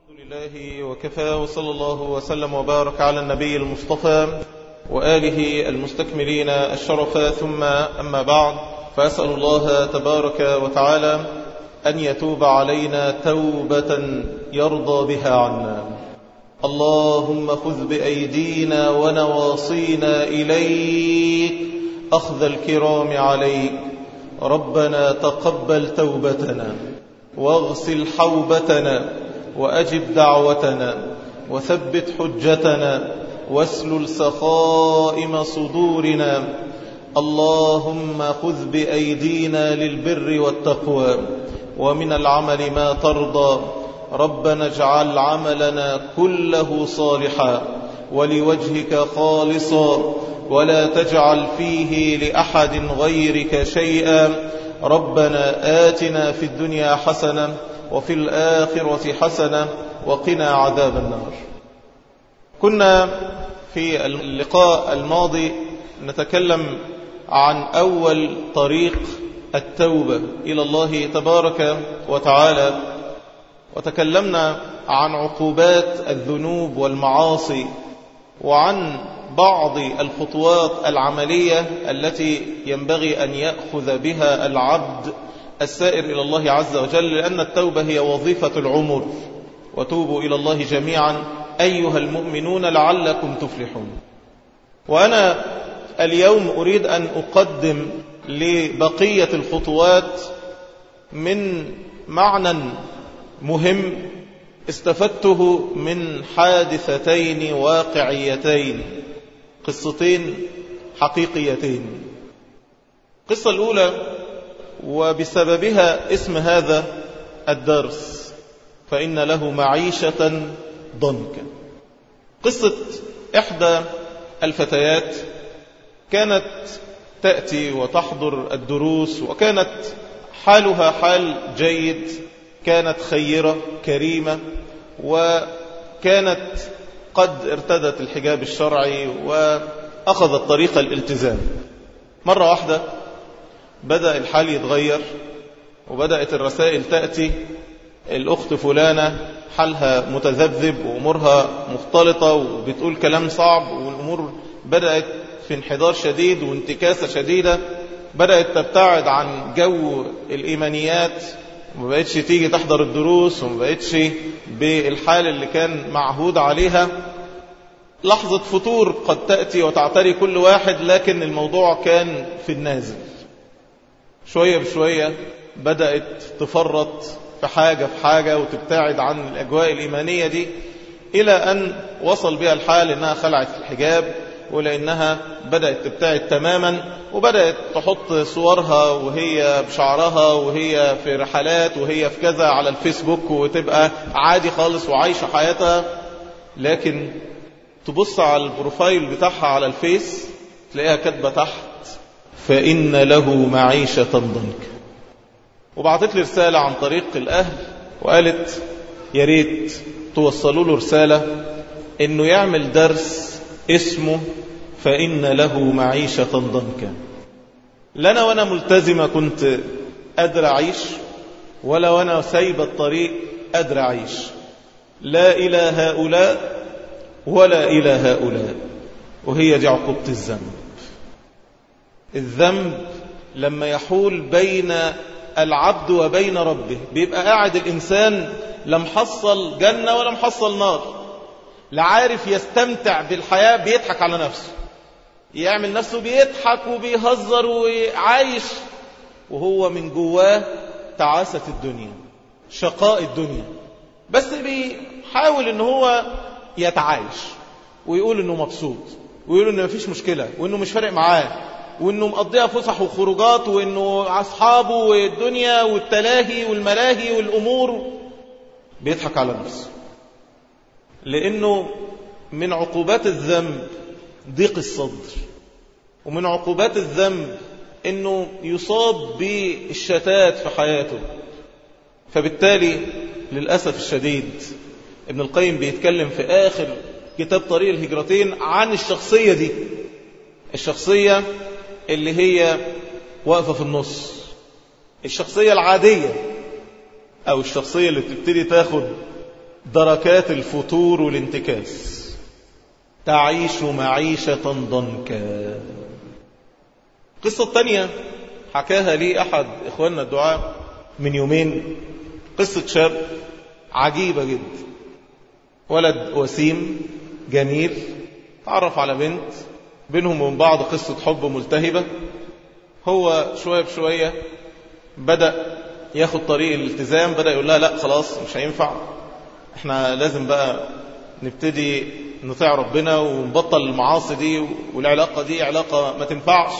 لله وكفى وصلى الله وسلم وبارك على النبي المصطفى وآله المستكملين الشرف ثم أما بعد فأسأل الله تبارك وتعالى أن يتوب علينا توبة يرضى بها عنا اللهم خذ بأيدينا ونواصينا إليك أخذ الكرام عليك ربنا تقبل توبتنا واغسل حوبتنا وأجب دعوتنا وثبت حجتنا واسلل سخائم صدورنا اللهم خذ بأيدينا للبر والتقوى ومن العمل ما ترضى ربنا اجعل عملنا كله صالحا ولوجهك خالصا ولا تجعل فيه لأحد غيرك شيئا ربنا آتنا في الدنيا حسنة وفي الآخرة حسنة وقنا عذاب النار كنا في اللقاء الماضي نتكلم عن أول طريق التوبة إلى الله تبارك وتعالى وتكلمنا عن عقوبات الذنوب والمعاصي وعن بعض الخطوات العملية التي ينبغي أن يأخذ بها العبد السائر إلى الله عز وجل لأن التوبة هي وظيفة العمر وتوبوا إلى الله جميعا أيها المؤمنون لعلكم تفلحون وأنا اليوم أريد أن أقدم لبقية الخطوات من معنى مهم استفدته من حادثتين واقعيتين قصتين حقيقيتين القصة الأولى وبسببها اسم هذا الدرس فإن له معيشة ضنكا قصة إحدى الفتيات كانت تأتي وتحضر الدروس وكانت حالها حال جيد كانت خيرة كريمة وكانت قد ارتدت الحجاب الشرعي وأخذت طريق الالتزام مرة واحدة بدأ الحال يتغير وبدأت الرسائل تأتي الأخت فلانة حالها متذبذب وأمورها مختلطة وبتقول كلام صعب والأمور بدأت في انحدار شديد وانتكاسة شديدة بدأت تبتعد عن جو الإيمانيات وما بقتش تيجي تحضر الدروس وما بقتش بالحال اللي كان معهود عليها لحظة فتور قد تأتي وتعتري كل واحد لكن الموضوع كان في النازل شوية بشوية بدأت تفرط في حاجة في حاجة وتبتعد عن الأجواء الإيمانية دي إلى أن وصل بها الحال أنها خلعت الحجاب ولأنها بدأت تبتعد تماما وبدأت تحط صورها وهي بشعرها وهي في رحلات وهي في كذا على الفيسبوك وتبقى عادي خالص وعايشة حياتها لكن تبص على البروفايل بتاعها على الفيس تلاقيها كاتبة تحت فإن له معيشة ضنك وبعثت لي رسالة عن طريق الأهل وقالت يا ريت توصلوا له رسالة انه يعمل درس اسمه فإن له معيشة ضنكا لنا وأنا ملتزمة كنت قادر أعيش ولا وأنا سايبة الطريق قادر أعيش لا إلى هؤلاء ولا إلى هؤلاء وهي دي عقوبة الذنب الذنب لما يحول بين العبد وبين ربه بيبقى قاعد الإنسان لا محصل جنة ولا محصل نار لا عارف يستمتع بالحياة بيضحك على نفسه يعمل نفسه بيضحك وبيهزر وعايش وهو من جواه تعاسة الدنيا شقاء الدنيا بس بيحاول ان هو يتعايش ويقول انه مبسوط ويقول انه مفيش مشكلة وانه مش فارق معاه وانه مقضيها فسح وخروجات وانه اصحابه والدنيا والتلاهي والملاهي والامور بيضحك على نفسه لانه من عقوبات الذنب ضيق الصدر ومن عقوبات الذنب انه يصاب بالشتات في حياته فبالتالي للأسف الشديد ابن القيم بيتكلم في آخر كتاب طريق الهجرتين عن الشخصية دي الشخصية اللي هي واقفة في النص الشخصية العادية أو الشخصية اللي بتبتدي تاخد دركات الفتور والانتكاس تعيش معيشة ضنكا قصة تانية حكاها لي أحد إخواننا الدعاء من يومين قصة شاب عجيبة جدا ولد وسيم جميل تعرف على بنت بينهم وبين بعض قصة حب ملتهبة هو شوية بشوية بدأ ياخد طريق الالتزام بدأ يقول لها لا خلاص مش هينفع احنا لازم بقى نبتدي نطيع ربنا ونبطل المعاصي دي والعلاقة دي علاقة ما تنفعش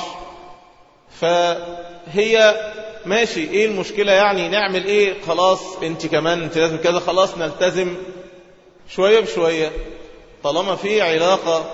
فهي ماشي ايه المشكلة يعني نعمل ايه خلاص انت كمان انت لازم كذا خلاص نلتزم شوية بشوية طالما في علاقة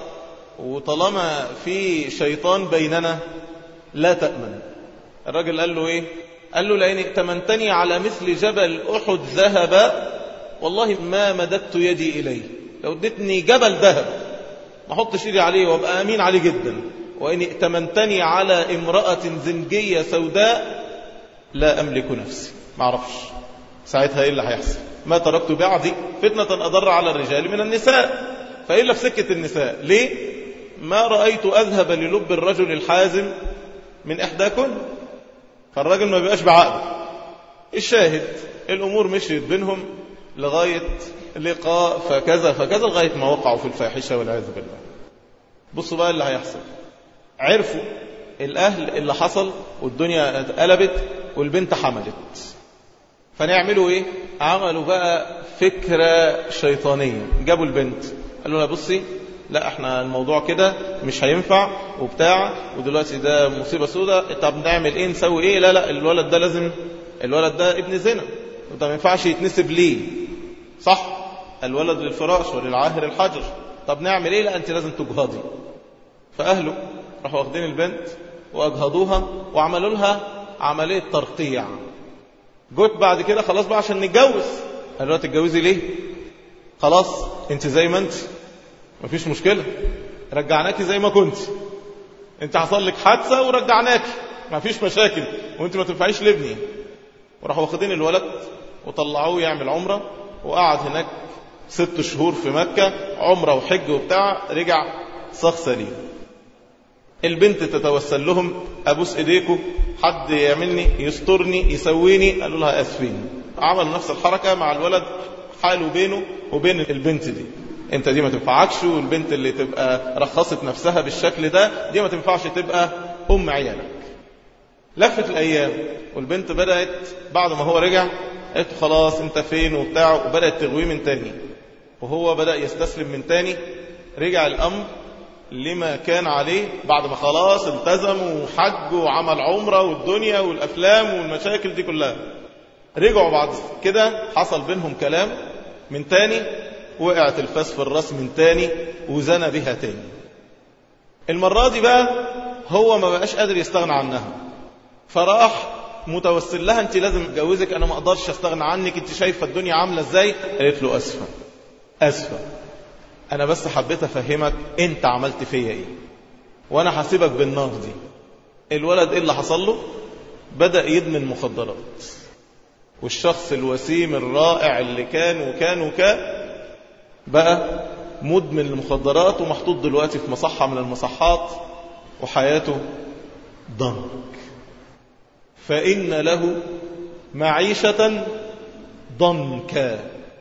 وطالما في شيطان بيننا لا تأمن الراجل قال له ايه قال له لئن ائتمنتني على مثل جبل أحد ذهب والله ما مددت يدي إليه لو ادتني جبل ذهب ما احطش ايدي عليه وابقى امين عليه جدا وان ائتمنتني على امرأة زنجية سوداء لا املك نفسي ما اعرفش ساعتها ايه اللي هيحصل ما تركت بعدي فتنة اضر على الرجال من النساء فإلا في سكة النساء ليه ما رأيت أذهب للب الرجل الحازم من إحداكن فالراجل ما بيبقاش بعقل الشاهد الأمور مشيت بينهم لغاية لقاء فكذا فكذا لغاية ما وقعوا في الفاحشة والعياذ بالله بصوا بقى اللي هيحصل عرفوا الأهل اللي حصل والدنيا اتقلبت والبنت حملت فنعملوا ايه عملوا بقى فكرة شيطانية جابوا البنت قالوا لها بصي لا احنا الموضوع كده مش هينفع وبتاع ودلوقتي ده مصيبة سودة طب نعمل ايه نسوي ايه لا لا الولد ده لازم الولد ده ابن زنا وده ما ينفعش يتنسب ليه صح الولد للفراش وللعاهر الحجر طب نعمل ايه لا انت لازم تجهضي فاهله راحوا واخدين البنت واجهضوها وعملوا لها عملية ترقيع جيت بعد كده خلاص بقى عشان نتجوز قالوا لها تتجوزي ليه خلاص انت زي ما انت مفيش مشكلة رجعناكي زي ما كنت انت حصل لك حادثة ورجعناكي مفيش مشاكل وانت ما تنفعيش لابني وراحوا واخدين الولد وطلعوه يعمل عمرة وقعد هناك ست شهور في مكة عمرة وحج وبتاع رجع صخ سليم البنت تتوسل لهم ابوس ايديكم حد يعملني يسترني يسويني قالوا لها اسفين عمل نفس الحركة مع الولد حاله بينه وبين البنت دي انت دي ما تنفعكش والبنت اللي تبقى رخصت نفسها بالشكل ده دي ما تنفعش تبقى ام عيالك لفت الايام والبنت بدأت بعد ما هو رجع قالت خلاص انت فين وبتاع وبدأت تغويه من تاني وهو بدأ يستسلم من تاني رجع الامر لما كان عليه بعد ما خلاص التزم وحج وعمل عمرة والدنيا والافلام والمشاكل دي كلها رجعوا بعد كده حصل بينهم كلام من تاني وقعت الفاس في الراس من تاني وزنى بها تاني المرة دي بقى هو ما بقاش قادر يستغنى عنها فراح متوسل لها انت لازم اتجوزك انا ما اقدرش استغنى عنك انت شايفه الدنيا عامله ازاي قالت له اسفه اسفه انا بس حبيت افهمك انت عملت فيا ايه وانا هسيبك بالنار دي الولد ايه اللي حصل له بدا يدمن مخدرات والشخص الوسيم الرائع اللي كان وكان وكان بقى مدمن المخدرات ومحطوط دلوقتي في مصحة من المصحات وحياته ضنك فإن له معيشة ضنكا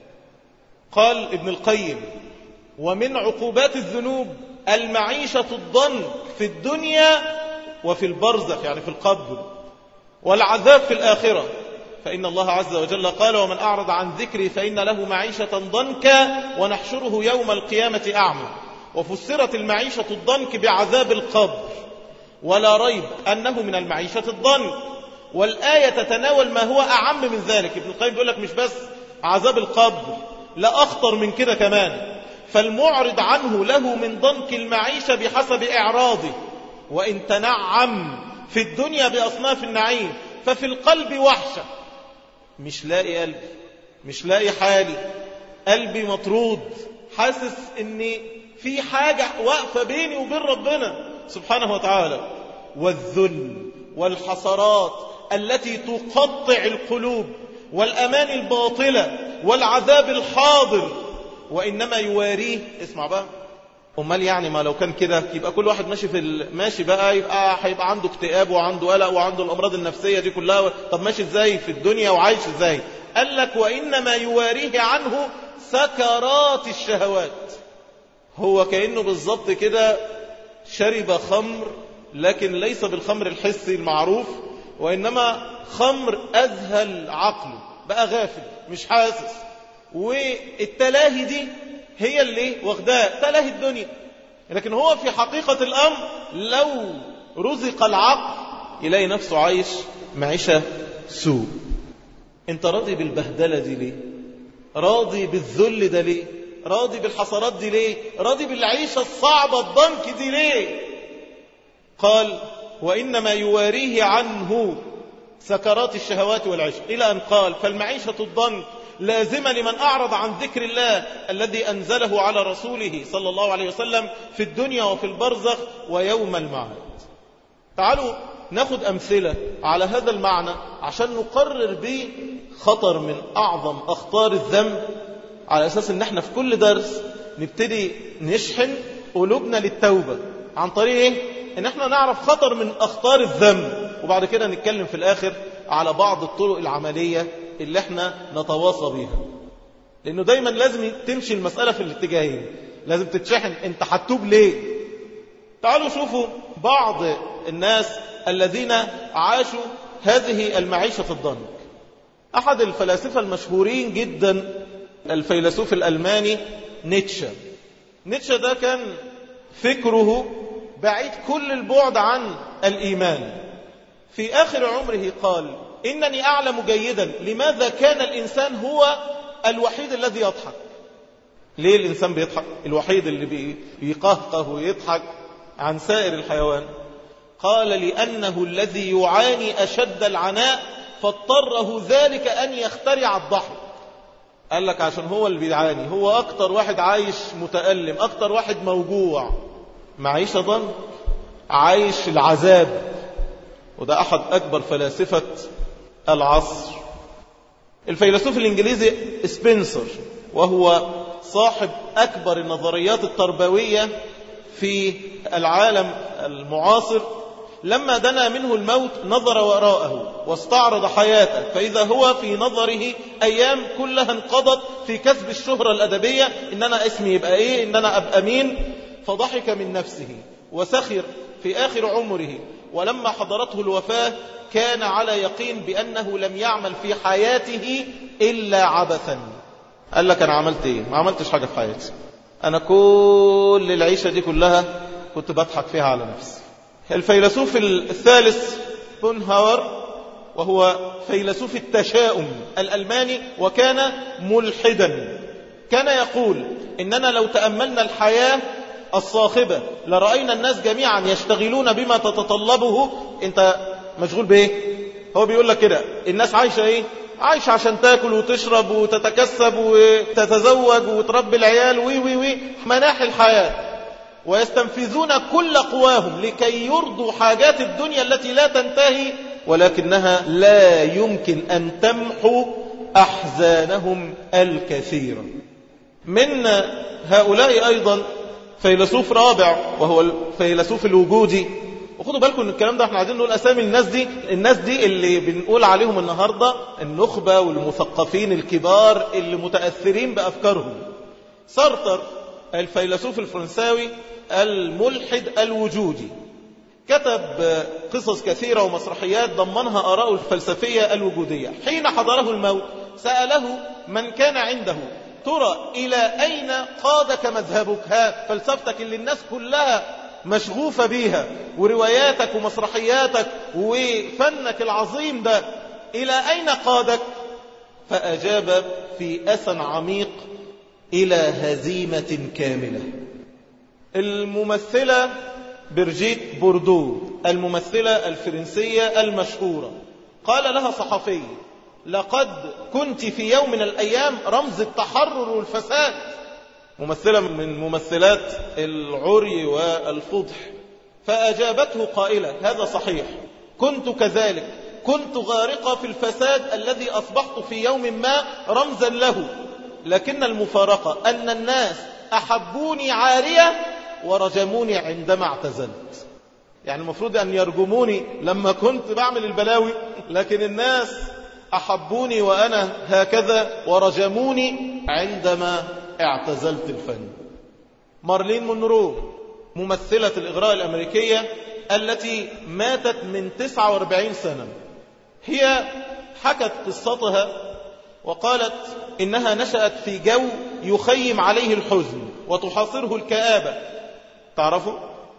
قال ابن القيم ومن عقوبات الذنوب المعيشة الضنك في الدنيا وفي البرزخ يعني في القبر والعذاب في الآخرة فإن الله عز وجل قال ومن أعرض عن ذكري فإن له معيشة ضنكا ونحشره يوم القيامة أعمى وفسرت المعيشة الضنك بعذاب القبر ولا ريب أنه من المعيشة الضنك والآية تتناول ما هو أعم من ذلك ابن القيم بيقول لك مش بس عذاب القبر لا أخطر من كده كمان فالمعرض عنه له من ضنك المعيشة بحسب إعراضه وإن تنعم في الدنيا بأصناف النعيم ففي القلب وحشة مش لاقي قلبي مش لاقي حالي قلبي مطرود حاسس ان في حاجة واقفة بيني وبين ربنا سبحانه وتعالى والذل والحسرات التي تقطع القلوب والأمان الباطلة والعذاب الحاضر وإنما يواريه اسمع بقى امال يعني ما لو كان كده يبقى كل واحد ماشي في ال... ماشي بقى يبقى هيبقى عنده اكتئاب وعنده قلق وعنده الامراض النفسيه دي كلها طب ماشي ازاي في الدنيا وعايش ازاي قال لك وانما يواريه عنه سكرات الشهوات هو كانه بالظبط كده شرب خمر لكن ليس بالخمر الحسي المعروف وانما خمر اذهل عقله بقى غافل مش حاسس والتلاهي دي هي اللي واخداه تلاهي الدنيا لكن هو في حقيقة الأمر لو رزق العقل يلاقي نفسه عايش معيشة سوء انت راضي بالبهدلة دي ليه راضي بالذل ده ليه راضي بالحسرات دي ليه راضي بالعيشة الصعبة الضنك دي ليه قال وإنما يواريه عنه سكرات الشهوات والعشق إلى أن قال فالمعيشة الضنك لازمة لمن أعرض عن ذكر الله الذي أنزله على رسوله صلى الله عليه وسلم في الدنيا وفي البرزخ ويوم المعاد تعالوا ناخد أمثلة على هذا المعنى عشان نقرر به خطر من أعظم أخطار الذنب على أساس أن احنا في كل درس نبتدي نشحن قلوبنا للتوبة عن طريق إيه؟ ان احنا نعرف خطر من أخطار الذنب وبعد كده نتكلم في الآخر على بعض الطرق العملية اللي احنا نتواصى بيها لانه دايما لازم تمشي المسألة في الاتجاهين لازم تتشحن انت هتوب ليه تعالوا شوفوا بعض الناس الذين عاشوا هذه المعيشة في الضنك احد الفلاسفة المشهورين جدا الفيلسوف الالماني نيتشه نيتشه ده كان فكره بعيد كل البعد عن الايمان في اخر عمره قال إنني أعلم جيدا لماذا كان الإنسان هو الوحيد الذي يضحك ليه الإنسان بيضحك الوحيد اللي بيقهقه ويضحك عن سائر الحيوان قال لأنه الذي يعاني أشد العناء فاضطره ذلك أن يخترع الضحك قال لك عشان هو اللي بيعاني هو أكتر واحد عايش متألم أكتر واحد موجوع معيشة ضن عايش العذاب وده أحد أكبر فلاسفة العصر الفيلسوف الإنجليزي سبنسر وهو صاحب أكبر النظريات التربوية في العالم المعاصر لما دنا منه الموت نظر وراءه واستعرض حياته فإذا هو في نظره أيام كلها انقضت في كسب الشهرة الأدبية إن أنا اسمي يبقى إيه إن أنا أبقى مين فضحك من نفسه وسخر في آخر عمره ولما حضرته الوفاة كان على يقين بأنه لم يعمل في حياته إلا عبثا قال لك أنا عملت إيه ما عملتش حاجة في حياتي أنا كل العيشة دي كلها كنت بضحك فيها على نفسي الفيلسوف الثالث بونهاور وهو فيلسوف التشاؤم الألماني وكان ملحدا كان يقول إننا لو تأملنا الحياة الصاخبة لرأينا الناس جميعا يشتغلون بما تتطلبه انت مشغول بايه هو بيقول لك كده الناس عايشة ايه عايشة عشان تاكل وتشرب وتتكسب وتتزوج وتربي العيال وي وي وي مناحي الحياة ويستنفذون كل قواهم لكي يرضوا حاجات الدنيا التي لا تنتهي ولكنها لا يمكن أن تمحو أحزانهم الكثيرة من هؤلاء أيضا فيلسوف رابع وهو الفيلسوف الوجودي وخدوا بالكم ان الكلام ده احنا عايزين نقول اسامي الناس دي الناس دي اللي بنقول عليهم النهارده النخبه والمثقفين الكبار اللي متاثرين بافكارهم سارتر الفيلسوف الفرنساوي الملحد الوجودي كتب قصص كثيرة ومسرحيات ضمنها آراءه الفلسفية الوجودية حين حضره الموت سأله من كان عنده ترى إلى أين قادك مذهبك ها فلسفتك اللي الناس كلها مشغوفة بيها ورواياتك ومسرحياتك وفنك العظيم ده إلى أين قادك فأجاب في أسى عميق إلى هزيمة كاملة الممثلة برجيت بوردو الممثلة الفرنسية المشهورة قال لها صحفي لقد كنت في يوم من الأيام رمز التحرر والفساد ممثلة من ممثلات العري والفضح فأجابته قائلة هذا صحيح كنت كذلك كنت غارقة في الفساد الذي أصبحت في يوم ما رمزا له لكن المفارقة أن الناس أحبوني عارية ورجموني عندما اعتزلت يعني المفروض أن يرجموني لما كنت بعمل البلاوي لكن الناس أحبوني وأنا هكذا ورجموني عندما اعتزلت الفن مارلين مونرو ممثلة الإغراء الأمريكية التي ماتت من 49 سنة هي حكت قصتها وقالت إنها نشأت في جو يخيم عليه الحزن وتحاصره الكآبة تعرفوا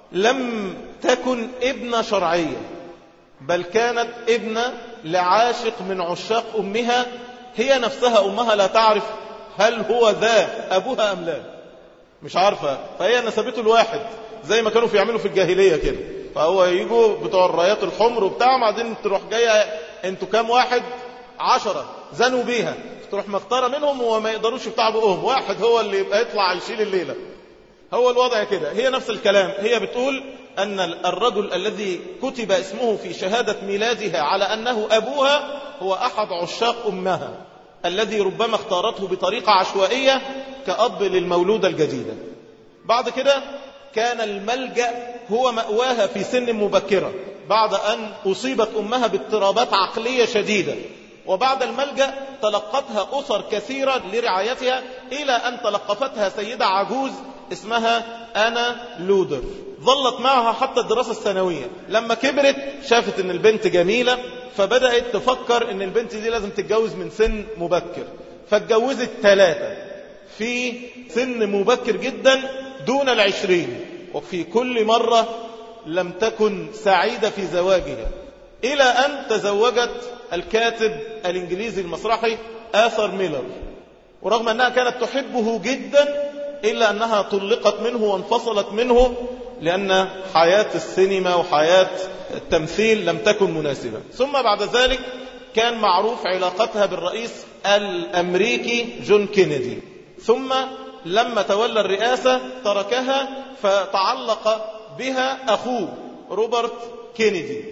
لم تكن ابنة شرعية بل كانت ابنة لعاشق من عشاق أمها هي نفسها أمها لا تعرف هل هو ذا أبوها أم لا مش عارفة فهي نسبته الواحد زي ما كانوا يعملوا في الجاهلية كده فهو يجوا بتوع الرايات الحمر وبتاع بعدين تروح جاية انتوا كام واحد عشرة زنوا بيها تروح مختارة منهم وما يقدروش يفتحوا بقهم واحد هو اللي يبقى يطلع يشيل الليلة هو الوضع كده هي نفس الكلام هي بتقول أن الرجل الذي كتب اسمه في شهادة ميلادها على أنه أبوها هو أحد عشاق أمها الذي ربما اختارته بطريقة عشوائية كأب للمولودة الجديدة بعد كده كان الملجأ هو مأواها في سن مبكرة بعد أن أصيبت أمها باضطرابات عقلية شديدة وبعد الملجأ تلقتها أسر كثيرة لرعايتها إلى أن تلقفتها سيدة عجوز اسمها أنا لودر ظلت معها حتى الدراسة الثانوية لما كبرت شافت ان البنت جميلة فبدأت تفكر ان البنت دي لازم تتجوز من سن مبكر فاتجوزت ثلاثة في سن مبكر جدا دون العشرين وفي كل مرة لم تكن سعيدة في زواجها إلى أن تزوجت الكاتب الإنجليزي المسرحي آثر ميلر ورغم أنها كانت تحبه جدا إلا أنها طلقت منه وانفصلت منه لأن حياة السينما وحياة التمثيل لم تكن مناسبة ثم بعد ذلك كان معروف علاقتها بالرئيس الأمريكي جون كينيدي ثم لما تولى الرئاسة تركها فتعلق بها أخوه روبرت كينيدي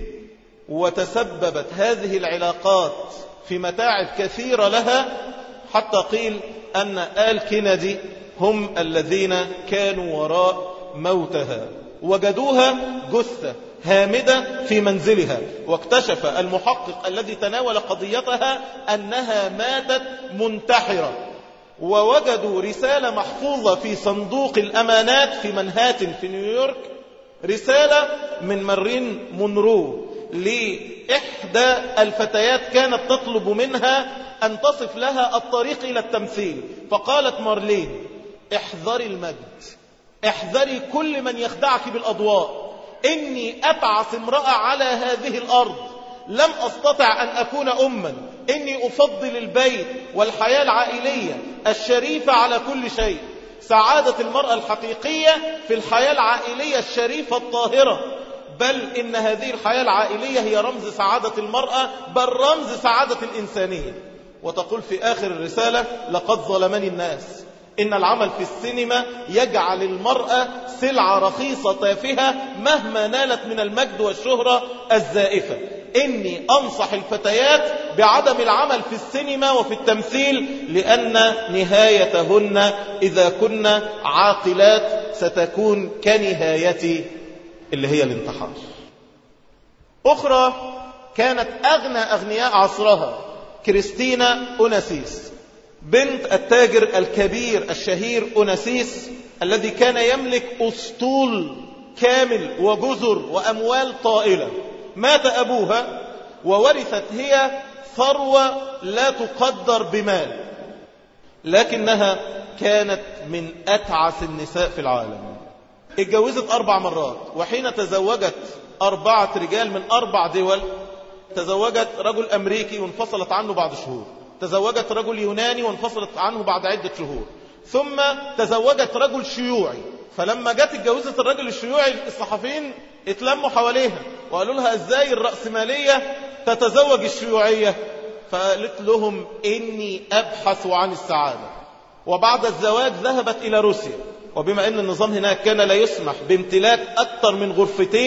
وتسببت هذه العلاقات في متاعب كثيرة لها حتى قيل أن آل كينيدي هم الذين كانوا وراء موتها وجدوها جثة هامدة في منزلها واكتشف المحقق الذي تناول قضيتها أنها ماتت منتحرة ووجدوا رسالة محفوظة في صندوق الأمانات في منهاتن في نيويورك رسالة من مارين مونرو لإحدى الفتيات كانت تطلب منها أن تصف لها الطريق إلى التمثيل فقالت مارلين احذري المجد احذري كل من يخدعك بالأضواء إني أبعث امرأة على هذه الأرض لم أستطع أن أكون أما إني أفضل البيت والحياة العائلية الشريفة على كل شيء سعادة المرأة الحقيقية في الحياة العائلية الشريفة الطاهرة بل إن هذه الحياة العائلية هي رمز سعادة المرأة بل رمز سعادة الإنسانية وتقول في آخر الرسالة لقد ظلمني الناس إن العمل في السينما يجعل المرأة سلعة رخيصة تافهة مهما نالت من المجد والشهرة الزائفة إني أنصح الفتيات بعدم العمل في السينما وفي التمثيل لأن نهايتهن إذا كن عاقلات ستكون كنهايتي اللي هي الانتحار أخرى كانت أغنى أغنياء عصرها كريستينا أوناسيس بنت التاجر الكبير الشهير أوناسيس الذي كان يملك أسطول كامل وجزر وأموال طائلة مات أبوها وورثت هي ثروة لا تقدر بمال لكنها كانت من أتعس النساء في العالم اتجوزت أربع مرات وحين تزوجت أربعة رجال من أربع دول تزوجت رجل أمريكي وانفصلت عنه بعد شهور تزوجت رجل يوناني وانفصلت عنه بعد عدة شهور ثم تزوجت رجل شيوعي فلما جت اتجوزت الرجل الشيوعي الصحفيين اتلموا حواليها وقالوا لها ازاي الرأسمالية تتزوج الشيوعية فقالت لهم إني أبحث عن السعادة وبعد الزواج ذهبت إلى روسيا وبما أن النظام هناك كان لا يسمح بامتلاك أكثر من غرفتين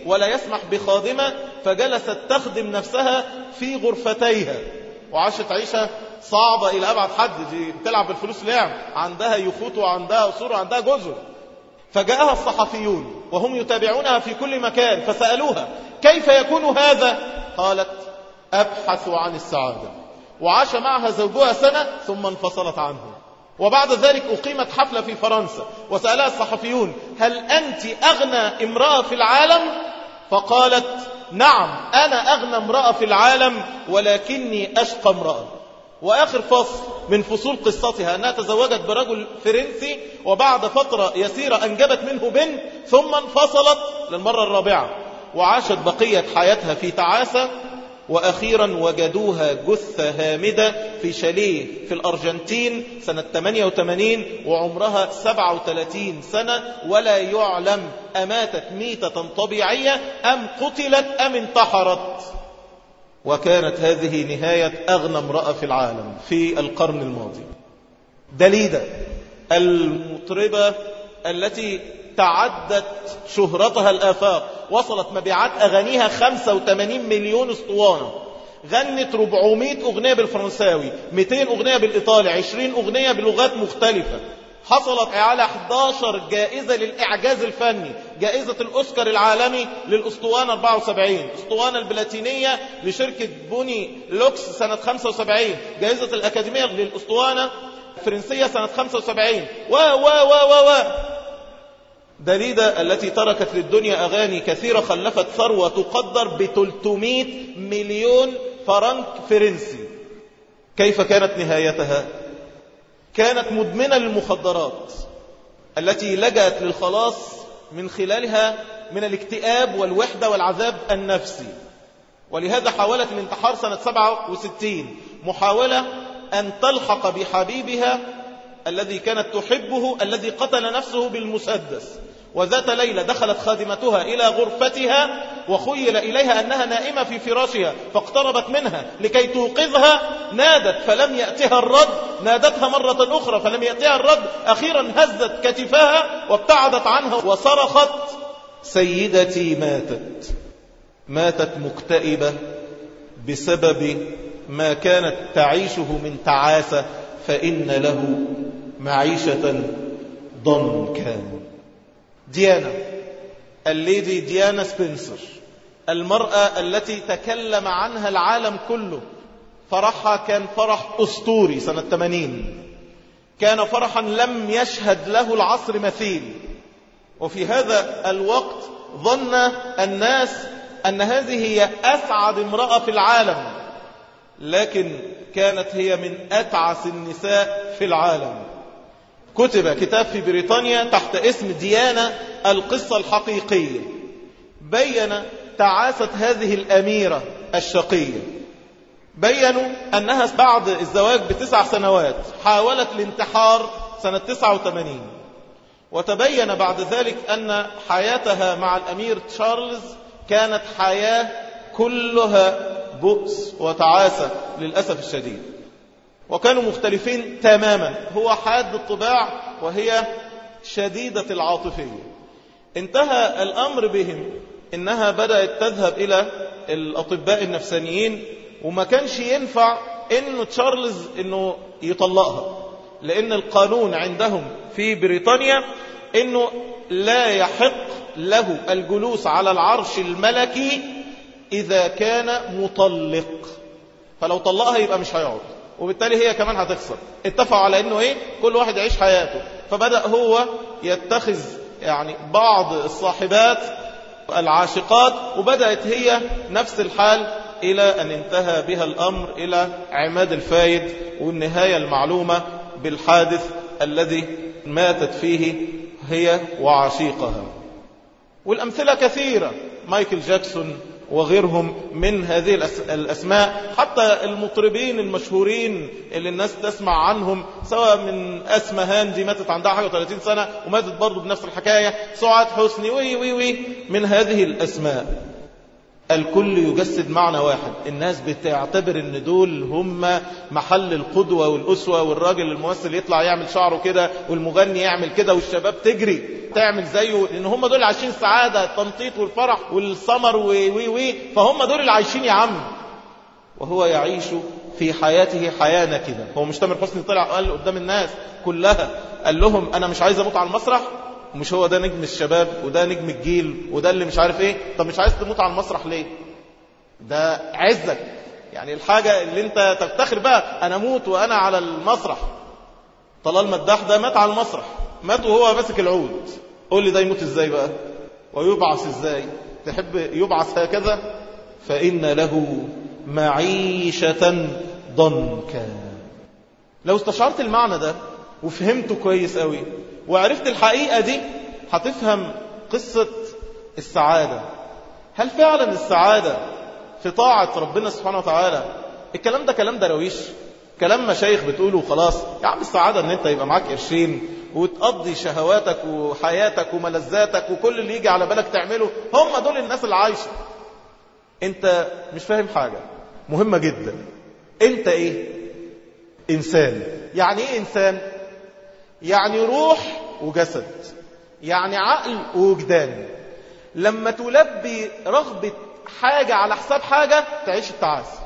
ولا يسمح بخادمة فجلست تخدم نفسها في غرفتيها وعاشت عيشة صعبة إلى أبعد حد دي بتلعب بالفلوس لعب عندها يخوت وعندها أصول وعندها جزر فجاءها الصحفيون وهم يتابعونها في كل مكان فسألوها كيف يكون هذا قالت أبحث عن السعادة وعاش معها زوجها سنة ثم انفصلت عنه وبعد ذلك أقيمت حفلة في فرنسا وسألها الصحفيون هل أنت أغنى امرأة في العالم فقالت نعم أنا أغنى امرأة في العالم ولكني أشقى امرأة وآخر فصل من فصول قصتها أنها تزوجت برجل فرنسي وبعد فترة يسيرة أنجبت منه بنت ثم انفصلت للمرة الرابعة وعاشت بقية حياتها في تعاسة وأخيرا وجدوها جثة هامدة في شاليه في الأرجنتين سنة 88 وعمرها 37 سنة ولا يعلم أماتت ميتة طبيعية أم قتلت أم انتحرت وكانت هذه نهاية أغنى امرأة في العالم في القرن الماضي دليدة المطربة التي تعدت شهرتها الآفاق وصلت مبيعات أغانيها 85 مليون اسطوانة غنت 400 أغنية بالفرنساوي 200 أغنية بالإيطالي 20 أغنية بلغات مختلفة حصلت على 11 جائزة للإعجاز الفني جائزة الأوسكار العالمي للأسطوانة 74 أسطوانة البلاتينية لشركة بوني لوكس سنة 75 جائزة الأكاديمية للأسطوانة الفرنسية سنة 75 و و و و و دليدة التي تركت للدنيا أغاني كثيرة خلفت ثروة تقدر ب 300 مليون فرنك فرنسي كيف كانت نهايتها كانت مدمنة للمخدرات التي لجأت للخلاص من خلالها من الاكتئاب والوحدة والعذاب النفسي ولهذا حاولت الانتحار سنة 67 محاولة أن تلحق بحبيبها الذي كانت تحبه الذي قتل نفسه بالمسدس وذات ليلة دخلت خادمتها إلى غرفتها وخيل إليها أنها نائمة في فراشها فاقتربت منها لكي توقظها نادت فلم يأتها الرد نادتها مرة أخرى فلم يأتها الرد أخيرا هزت كتفها وابتعدت عنها وصرخت سيدتي ماتت ماتت مكتئبة بسبب ما كانت تعيشه من تعاسة فإن له معيشة ضنكا ديانا الليدي ديانا سبنسر المرأة التي تكلم عنها العالم كله فرحها كان فرح أسطوري سنة 80 كان فرحا لم يشهد له العصر مثيل وفي هذا الوقت ظن الناس أن هذه هي أسعد امرأة في العالم لكن كانت هي من أتعس النساء في العالم كتب كتاب في بريطانيا تحت اسم ديانا القصة الحقيقية بين تعاسة هذه الأميرة الشقية بينوا أنها بعد الزواج بتسع سنوات حاولت الانتحار سنة 89 وتبين بعد ذلك أن حياتها مع الأمير تشارلز كانت حياة كلها بؤس وتعاسة للأسف الشديد وكانوا مختلفين تماما هو حاد الطباع وهي شديدة العاطفية انتهى الأمر بهم إنها بدأت تذهب إلى الأطباء النفسانيين وما كانش ينفع إنه تشارلز إنه يطلقها لأن القانون عندهم في بريطانيا إنه لا يحق له الجلوس على العرش الملكي إذا كان مطلق فلو طلقها يبقى مش هيقعد وبالتالي هي كمان هتخسر اتفقوا على انه ايه كل واحد يعيش حياته فبدأ هو يتخذ يعني بعض الصاحبات العاشقات وبدأت هي نفس الحال إلى أن انتهى بها الأمر إلى عماد الفايد والنهاية المعلومة بالحادث الذي ماتت فيه هي وعشيقها والأمثلة كثيرة مايكل جاكسون وغيرهم من هذه الأسماء حتى المطربين المشهورين اللي الناس تسمع عنهم سواء من أسمهان دي ماتت عندها حاجة 30 سنة وماتت برضه بنفس الحكاية سعاد حسني وي وي وي من هذه الأسماء الكل يجسد معنى واحد الناس بتعتبر ان دول هم محل القدوة والأسوة والراجل الممثل يطلع يعمل شعره كده والمغني يعمل كده والشباب تجري تعمل زيه لان هم دول عايشين السعادة التنطيط والفرح والسمر وي وي وي فهم دول اللي عايشين يا عم وهو يعيش في حياته حياة نكدة هو مش تامر حسني طلع قال قدام الناس كلها قال لهم انا مش عايز اموت على المسرح ومش هو ده نجم الشباب وده نجم الجيل وده اللي مش عارف ايه طب مش عايز تموت على المسرح ليه ده عزك يعني الحاجة اللي انت تفتخر بقى انا اموت وانا على المسرح طلال مداح ده مات على المسرح مات وهو ماسك العود قول لي ده يموت ازاي بقى ويبعث ازاي تحب يبعث هكذا فإن له معيشة ضنكا لو استشعرت المعنى ده وفهمته كويس قوي وعرفت الحقيقة دي هتفهم قصة السعادة هل فعلا السعادة في طاعة ربنا سبحانه وتعالى الكلام ده كلام درويش كلام مشايخ بتقوله خلاص يا عم السعادة ان انت يبقى معاك قرشين وتقضي شهواتك وحياتك وملذاتك وكل اللي يجي على بالك تعمله هم دول الناس اللي عايشة انت مش فاهم حاجة مهمة جدا انت ايه انسان يعني ايه انسان يعني روح وجسد يعني عقل ووجدان لما تلبي رغبة حاجة على حساب حاجة تعيش التعاسة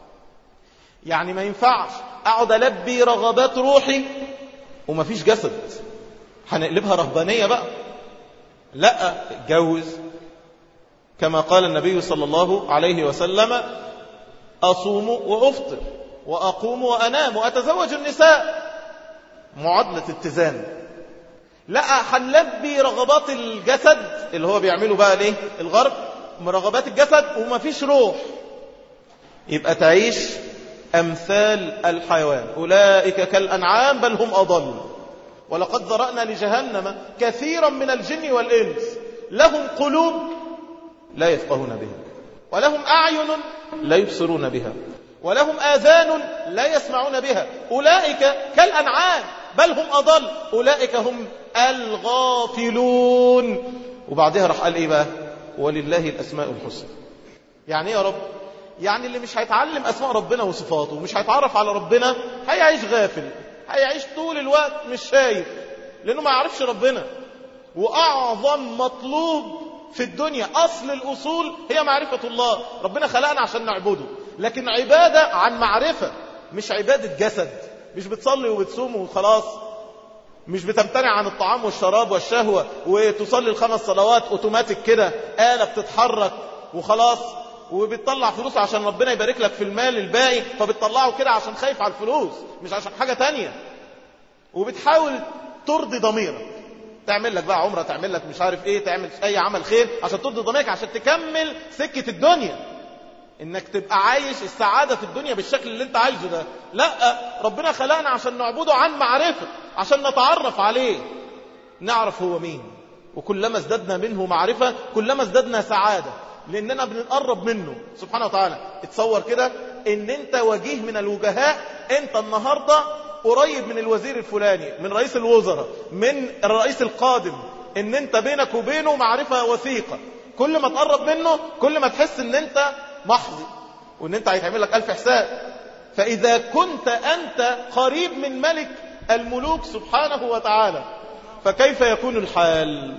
يعني ما ينفعش اقعد البي رغبات روحي ومفيش جسد هنقلبها رهبانية بقى لا اتجوز كما قال النبي صلى الله عليه وسلم أصوم وأفطر وأقوم وأنام وأتزوج النساء معادلة اتزان لا هنلبي رغبات الجسد اللي هو بيعمله بقى ليه الغرب من رغبات الجسد ومفيش روح يبقى تعيش أمثال الحيوان أولئك كالأنعام بل هم أضل ولقد ذرأنا لجهنم كثيرا من الجن والإنس لهم قلوب لا يفقهون بها ولهم أعين لا يبصرون بها ولهم آذان لا يسمعون بها أولئك كالأنعام بل هم أضل أولئك هم الغافلون وبعدها راح قال إيه بقى ولله الأسماء الحسنى يعني إيه يا رب يعني اللي مش هيتعلم أسماء ربنا وصفاته ومش هيتعرف على ربنا هيعيش غافل هيعيش طول الوقت مش شايف لأنه ما يعرفش ربنا وأعظم مطلوب في الدنيا أصل الأصول هي معرفة الله ربنا خلقنا عشان نعبده لكن عبادة عن معرفة مش عبادة جسد مش بتصلي وبتصوم وخلاص مش بتمتنع عن الطعام والشراب والشهوة وتصلي الخمس صلوات اوتوماتيك كده آلة بتتحرك وخلاص وبتطلع فلوس عشان ربنا يبارك لك في المال الباقي فبتطلعه كده عشان خايف على الفلوس مش عشان حاجة تانية وبتحاول ترضي ضميرك تعمل لك بقى عمرة تعمل لك مش عارف ايه تعمل اي عمل خير عشان ترضي ضميرك عشان تكمل سكة الدنيا انك تبقى عايش السعادة في الدنيا بالشكل اللي انت عايزه ده لا ربنا خلقنا عشان نعبده عن معرفة عشان نتعرف عليه نعرف هو مين وكلما ازددنا منه معرفة كلما ازددنا سعادة لاننا بنقرب منه سبحانه وتعالى اتصور كده ان انت وجيه من الوجهاء انت النهاردة قريب من الوزير الفلاني من رئيس الوزراء من الرئيس القادم ان انت بينك وبينه معرفة وثيقة كل ما تقرب منه كل ما تحس ان انت محظي وان انت هيتعمل لك الف حساب فاذا كنت انت قريب من ملك الملوك سبحانه وتعالى فكيف يكون الحال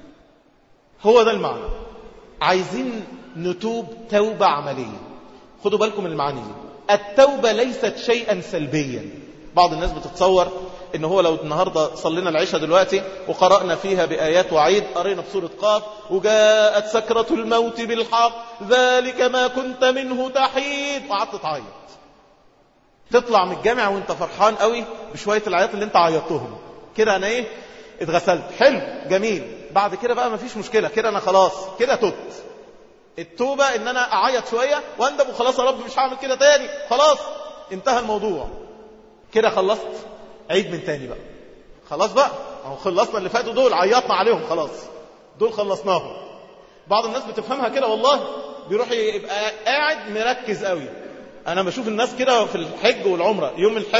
هو ده المعنى عايزين نتوب توبة عملية خدوا بالكم من المعاني دي التوبة ليست شيئا سلبيا بعض الناس بتتصور ان هو لو النهاردة صلينا العشاء دلوقتي وقرأنا فيها بآيات وعيد قرينا بسورة قاف وجاءت سكرة الموت بالحق ذلك ما كنت منه تحيد وقعدت تعيط تطلع من الجامع وانت فرحان قوي بشوية العياط اللي انت عيطتهم كده انا ايه اتغسلت حلو جميل بعد كده بقى مفيش مشكلة كده انا خلاص كده تبت التوبة ان انا اعيط شوية واندب وخلاص يا رب مش هعمل كده تاني خلاص انتهى الموضوع كده خلصت عيد من تاني بقى خلاص بقى اهو خلصنا اللي فاتوا دول عيطنا عليهم خلاص دول خلصناهم بعض الناس بتفهمها كده والله بيروح يبقى قاعد مركز قوي انا بشوف الناس كده في الحج والعمرة يوم الحج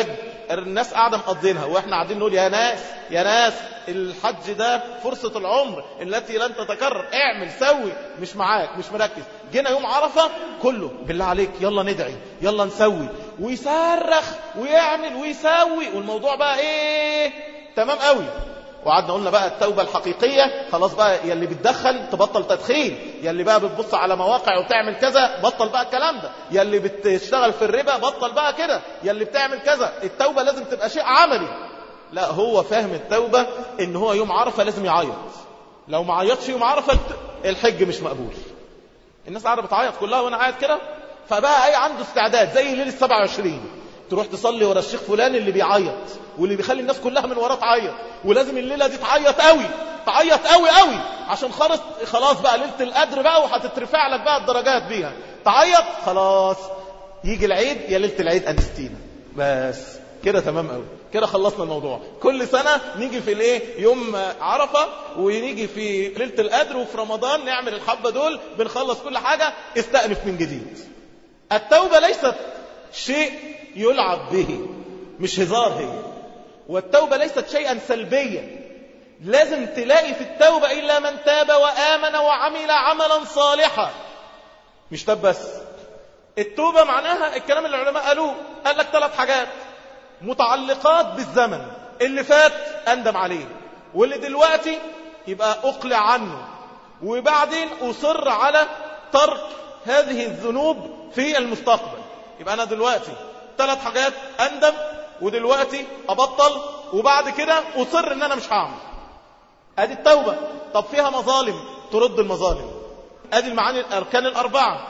الناس قاعدة مقضينها واحنا قاعدين نقول يا ناس يا ناس الحج ده فرصة العمر التي لن تتكرر اعمل سوي مش معاك مش مركز جينا يوم عرفة كله بالله عليك يلا ندعي يلا نسوي ويصرخ ويعمل ويسوي والموضوع بقى ايه تمام قوي وقعدنا قلنا بقى التوبة الحقيقية خلاص بقى يلي بتدخل تبطل تدخين يلي بقى بتبص على مواقع وتعمل كذا بطل بقى الكلام ده يلي بتشتغل في الربا بطل بقى كده يلي بتعمل كذا التوبة لازم تبقى شيء عملي لا هو فاهم التوبة ان هو يوم عرفة لازم يعيط لو ما عيطش يوم عرفة الحج مش مقبول الناس قاعدة بتعيط كلها وانا قاعد كده فبقى اي عنده استعداد زي ليلة 27 تروح تصلي ورا الشيخ فلان اللي بيعيط واللي بيخلي الناس كلها من وراه تعيط ولازم الليله دي تعيط قوي تعيط قوي قوي عشان خلاص خلاص بقى ليله القدر بقى وهتترفع لك بقى الدرجات بيها تعيط خلاص يجي العيد يا ليله العيد انستينا بس كده تمام قوي كده خلصنا الموضوع كل سنة نيجي في الايه يوم عرفة ونيجي في ليلة القدر وفي رمضان نعمل الحبة دول بنخلص كل حاجة استأنف من جديد التوبة ليست شيء يلعب به مش هزار هي والتوبة ليست شيئا سلبيا لازم تلاقي في التوبة إلا من تاب وآمن وعمل عملا صالحا مش تاب بس التوبة معناها الكلام اللي العلماء قالوه قال لك ثلاث حاجات متعلقات بالزمن اللي فات أندم عليه واللي دلوقتي يبقى أقلع عنه وبعدين أصر على ترك هذه الذنوب في المستقبل يبقى أنا دلوقتي ثلاث حاجات أندم ودلوقتي أبطل وبعد كده أصر إن أنا مش هعمل أدي التوبة طب فيها مظالم ترد المظالم أدي المعاني الأركان الأربعة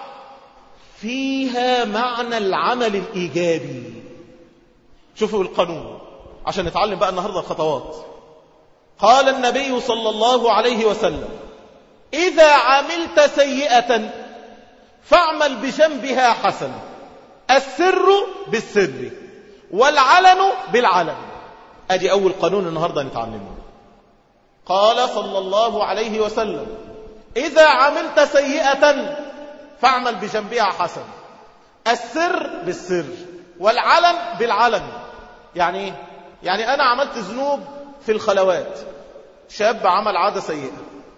فيها معنى العمل الإيجابي شوفوا القانون عشان نتعلم بقى النهاردة الخطوات قال النبي صلى الله عليه وسلم إذا عملت سيئة فاعمل بجنبها حسنة السر بالسر والعلن بالعلن ادي اول قانون النهارده نتعلمه قال صلى الله عليه وسلم اذا عملت سيئه فاعمل بجنبها حسن السر بالسر والعلن بالعلن يعني ايه يعني انا عملت ذنوب في الخلوات شاب عمل عاده سيئه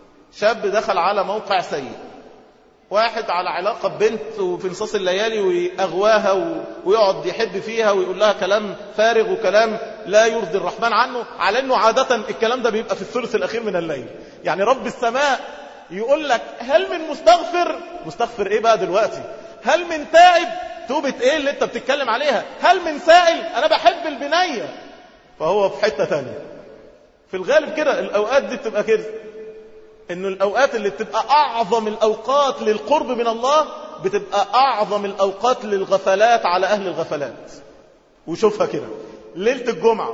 شاب دخل على موقع سيء واحد على علاقة ببنت وفي نصاص الليالي ويأغواها ويقعد يحب فيها ويقول لها كلام فارغ وكلام لا يرضي الرحمن عنه على أنه عادة الكلام ده بيبقى في الثلث الأخير من الليل يعني رب السماء يقول لك هل من مستغفر مستغفر ايه بقى دلوقتي هل من تائب توبة ايه اللي انت بتتكلم عليها هل من سائل انا بحب البنية فهو في حتة تانية في الغالب كده الاوقات دي بتبقى كده انه الاوقات اللي بتبقى اعظم الاوقات للقرب من الله بتبقى اعظم الاوقات للغفلات على اهل الغفلات وشوفها كده ليله الجمعه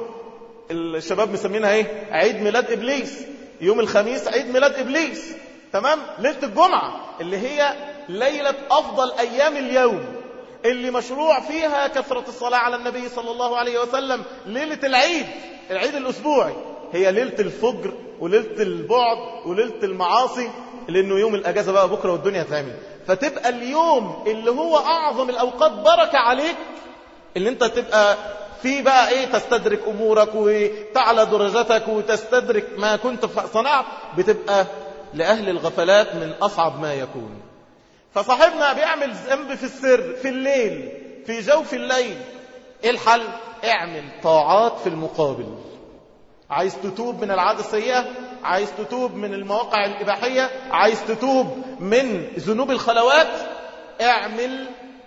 الشباب مسمينها ايه عيد ميلاد ابليس يوم الخميس عيد ميلاد ابليس تمام ليله الجمعه اللي هي ليله افضل ايام اليوم اللي مشروع فيها كثره الصلاه على النبي صلى الله عليه وسلم ليله العيد العيد الاسبوعي هي ليله الفجر وليله البعد وليله المعاصي لانه يوم الاجازه بقى بكره والدنيا تعمل فتبقى اليوم اللي هو اعظم الاوقات بركه عليك اللي انت تبقى في بقى ايه تستدرك امورك وتعلى درجتك وتستدرك ما كنت صنعت بتبقى لاهل الغفلات من اصعب ما يكون فصاحبنا بيعمل ذنب في السر في الليل في جوف الليل ايه الحل اعمل طاعات في المقابل عايز تتوب من العادة السيئة عايز تتوب من المواقع الإباحية عايز تتوب من ذنوب الخلوات اعمل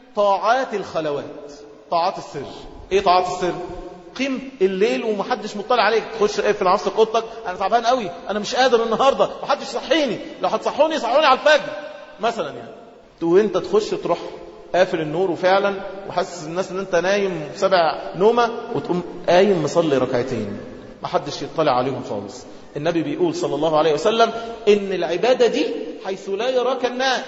طاعات الخلوات طاعات السر ايه طاعات السر قيم الليل ومحدش مطلع عليك تخش اقفل على نفسك اوضتك انا تعبان قوي انا مش قادر النهارده محدش يصحيني لو هتصحوني صحوني على الفجر مثلا يعني وانت تخش تروح قافل النور وفعلا وحاسس الناس ان انت نايم سبع نومه وتقوم قايم مصلي ركعتين ما حدش يطلع عليهم خالص النبي بيقول صلى الله عليه وسلم ان العبادة دي حيث لا يراك الناس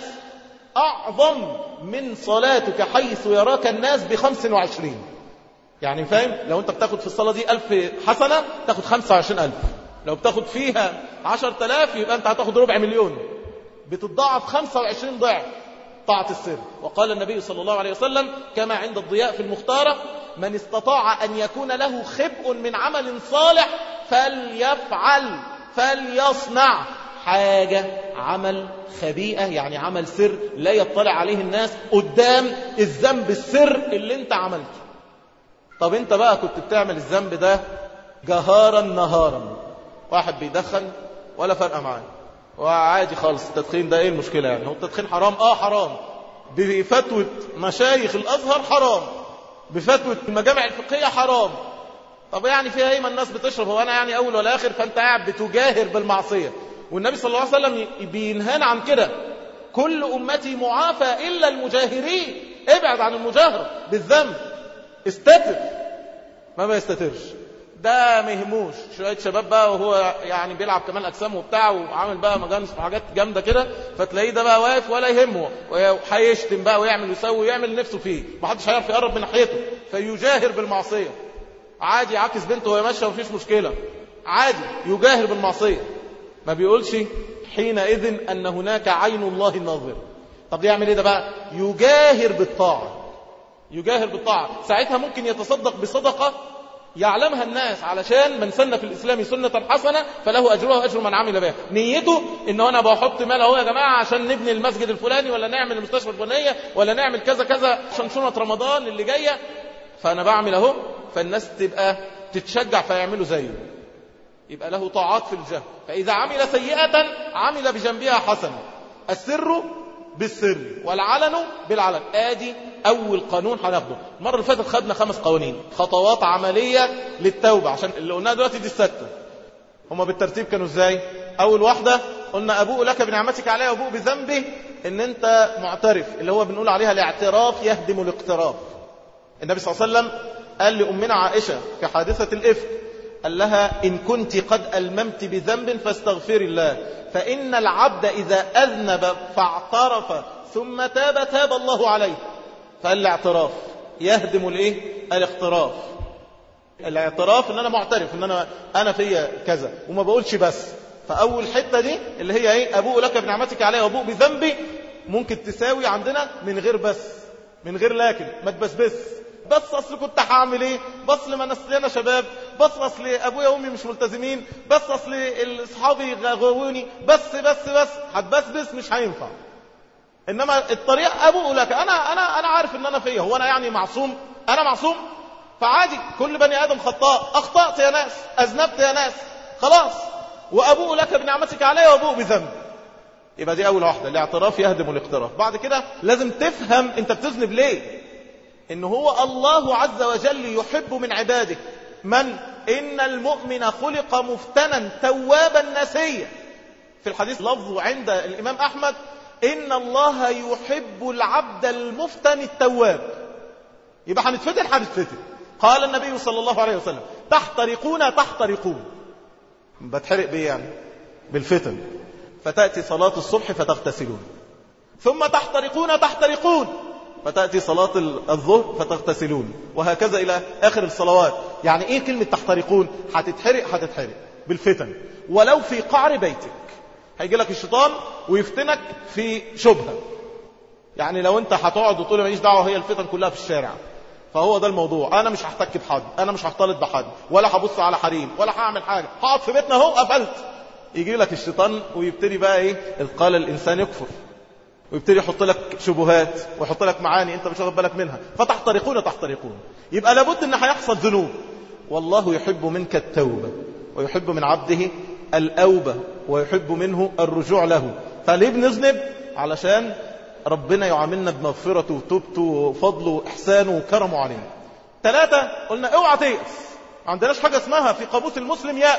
اعظم من صلاتك حيث يراك الناس بخمس وعشرين يعني فاهم لو انت بتاخد في الصلاة دي الف حسنة تاخد خمسة وعشرين الف لو بتاخد فيها عشر تلاف يبقى انت هتاخد ربع مليون بتضاعف خمسة وعشرين ضعف طاعة السر وقال النبي صلى الله عليه وسلم كما عند الضياء في المختارة من استطاع أن يكون له خبء من عمل صالح فليفعل فليصنع حاجة عمل خبيئة يعني عمل سر لا يطلع عليه الناس قدام الذنب السر اللي انت عملته طب انت بقى كنت بتعمل الذنب ده جهارا نهارا واحد بيدخن ولا فرق معاه وعادي خالص التدخين ده ايه المشكلة يعني هو التدخين حرام اه حرام بفتوى مشايخ الازهر حرام بفتوى المجامع الفقهية حرام طب يعني فيها ايه ما الناس بتشرب هو انا يعني اول ولا اخر فانت قاعد بتجاهر بالمعصية والنبي صلى الله عليه وسلم بينهانا عن كده كل امتي معافى الا المجاهرين ابعد عن المجاهرة بالذنب استتر ما ما يستترش ده ما يهموش شويه شباب بقى وهو يعني بيلعب كمان اجسام وبتاع وعامل بقى مجانس وحاجات جامده كده فتلاقيه ده بقى واقف ولا يهمه وهيشتم بقى ويعمل ويسوي ويعمل نفسه فيه ما حدش هيعرف يقرب من ناحيته فيجاهر بالمعصيه عادي يعكس بنته وهي ماشيه ومفيش مشكله عادي يجاهر بالمعصيه ما بيقولش حينئذ ان هناك عين الله الناظر طب يعمل ايه ده بقى يجاهر بالطاعه يجاهر بالطاعه ساعتها ممكن يتصدق بصدقه يعلمها الناس علشان من سن في الإسلام سنة حسنة فله أجرها وأجر من عمل بها نيته إن أنا بحط مال أهو يا جماعة عشان نبني المسجد الفلاني ولا نعمل المستشفى الفلانية ولا نعمل كذا كذا عشان شنة رمضان اللي جاية فأنا بعمل أهو فالناس تبقى تتشجع فيعملوا زيه يبقى له طاعات في الجهل فإذا عمل سيئة عمل بجنبها حسنة السر بالسر والعلن بالعلن ادي اول قانون هناخده المره اللي فاتت خدنا خمس قوانين خطوات عمليه للتوبه عشان اللي قلناها دلوقتي دي السته هما بالترتيب كانوا ازاي اول واحده قلنا ابوء لك بنعمتك علي وابوء بذنبي ان انت معترف اللي هو بنقول عليها الاعتراف يهدم الاقتراف النبي صلى الله عليه وسلم قال لامنا عائشه في حادثه الافك قال لها إن كنت قد ألممت بذنب فاستغفري الله فإن العبد إذا أذنب فاعترف ثم تاب تاب الله عليه فالاعتراف يهدم الايه الاقتراف الاعتراف ان انا معترف ان انا انا فيا كذا وما بقولش بس فاول حته دي اللي هي ايه ابوء لك بنعمتك علي وابوء بذنبي ممكن تساوي عندنا من غير بس من غير لكن ما تبسبس بس اصل كنت هعمل ايه بس لما نسلنا شباب بس اصل ابويا وامي مش ملتزمين بس اصل اصحابي غاووني بس بس بس هتبسبس مش هينفع انما الطريق ابوء لك انا انا انا عارف ان انا فيا هو انا يعني معصوم انا معصوم فعادي كل بني ادم خطاء اخطات يا ناس اذنبت يا ناس خلاص وابوء لك بنعمتك علي وابوء بذنب يبقى دي اول واحده الاعتراف يهدم الاقتراف بعد كده لازم تفهم انت بتذنب ليه ان هو الله عز وجل يحب من عباده من ان المؤمن خلق مفتنا توابا نسيا في الحديث لفظ عند الامام احمد إن الله يحب العبد المفتن التواب يبقى هنتفتن هنتفتن قال النبي صلى الله عليه وسلم تحترقون تحترقون بتحرق بيه يعني بالفتن فتأتي صلاة الصبح فتغتسلون ثم تحترقون تحترقون فتأتي صلاة الظهر فتغتسلون وهكذا إلى آخر الصلوات يعني إيه كلمة تحترقون هتتحرق هتتحرق بالفتن ولو في قعر بيتك هيجي لك الشيطان ويفتنك في شبهة يعني لو انت هتقعد وتقول ماليش دعوه هي الفتن كلها في الشارع فهو ده الموضوع انا مش هحتك بحد انا مش هختلط بحد ولا هبص على حريم ولا هعمل حاجه هقعد في بيتنا اهو قفلت يجي لك الشيطان ويبتدي بقى ايه اذ قال الانسان يكفر ويبتدي يحط لك شبهات ويحط لك معاني انت مش واخد بالك منها فتحترقون تحترقون يبقى لابد ان هيحصل ذنوب والله يحب منك التوبه ويحب من عبده الأوبة ويحب منه الرجوع له فليه بنذنب علشان ربنا يعاملنا بمغفرته وتوبته وفضله وإحسانه وكرمه علينا ثلاثة قلنا اوعى تيأس ما عندناش حاجة اسمها في قاموس المسلم يأس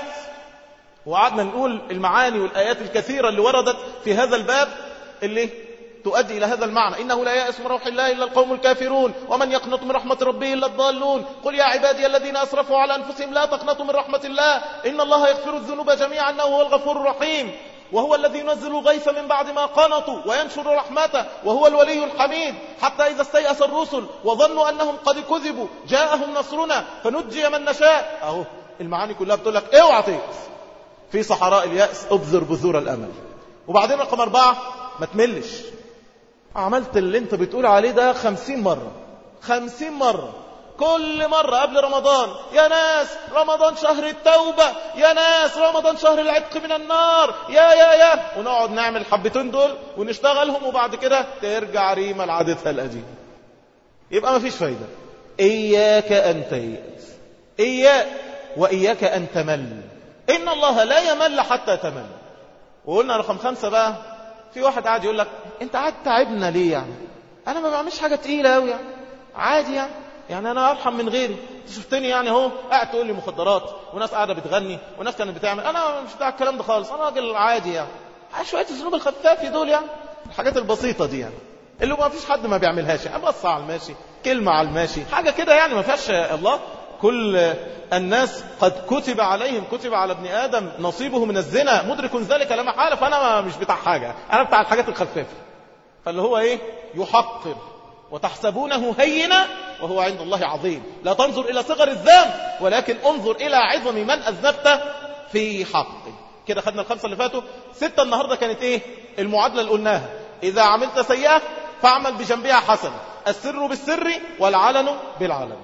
وقعدنا نقول المعاني والآيات الكثيرة اللي وردت في هذا الباب اللي تؤدي إلى هذا المعنى إنه لا يأس من روح الله إلا القوم الكافرون ومن يقنط من رحمة ربه إلا الضالون قل يا عبادي الذين أسرفوا على أنفسهم لا تقنطوا من رحمة الله إن الله يغفر الذنوب جميعا إنه هو الغفور الرحيم وهو الذي ينزل الغيث من بعد ما قنطوا وينشر رحمته وهو الولي الحميد حتى إذا استيأس الرسل وظنوا أنهم قد كذبوا جاءهم نصرنا فنجي من نشاء أهو المعاني كلها بتقول لك اوعى تيأس في صحراء اليأس ابذر بذور الأمل وبعدين رقم أربعة ما تملش عملت اللي انت بتقول عليه ده خمسين مرة خمسين مرة كل مرة قبل رمضان يا ناس رمضان شهر التوبة يا ناس رمضان شهر العتق من النار يا يا يا ونقعد نعمل الحبتين دول ونشتغلهم وبعد كده ترجع ريما لعادتها القديمة يبقى ما فيش فايدة إياك أن تيأس إياك وإياك أن تمل إن الله لا يمل حتى تمل وقلنا رقم خمسة بقى في واحد قاعد يقول لك أنت قاعد تعبنا ليه يعني أنا ما بعملش حاجة تقيلة أوي يعني عادي يعني يعني أنا أرحم من غيري شفتني يعني اهو قاعد تقول لي مخدرات وناس قاعدة بتغني وناس كانت بتعمل أنا مش بتاع الكلام ده خالص أنا راجل عادي يعني شوية الذنوب الخفافة دول يعني الحاجات البسيطة دي يعني اللي ما فيش حد ما بيعملهاش يعني بص على الماشي كلمة على الماشي حاجة كده يعني ما فيهاش الله كل الناس قد كتب عليهم كتب على ابن آدم نصيبه من الزنا مدرك ذلك لا محالة فأنا مش بتاع حاجة أنا بتاع الحاجات الخفافة فاللي هو إيه يحقر وتحسبونه هينا وهو عند الله عظيم لا تنظر إلى صغر الذنب ولكن انظر إلى عظم من أذنبت في حقه كده خدنا الخمسة اللي فاتوا ستة النهاردة كانت إيه المعادلة اللي قلناها إذا عملت سيئة فاعمل بجنبها حسنة السر بالسر والعلن بالعلن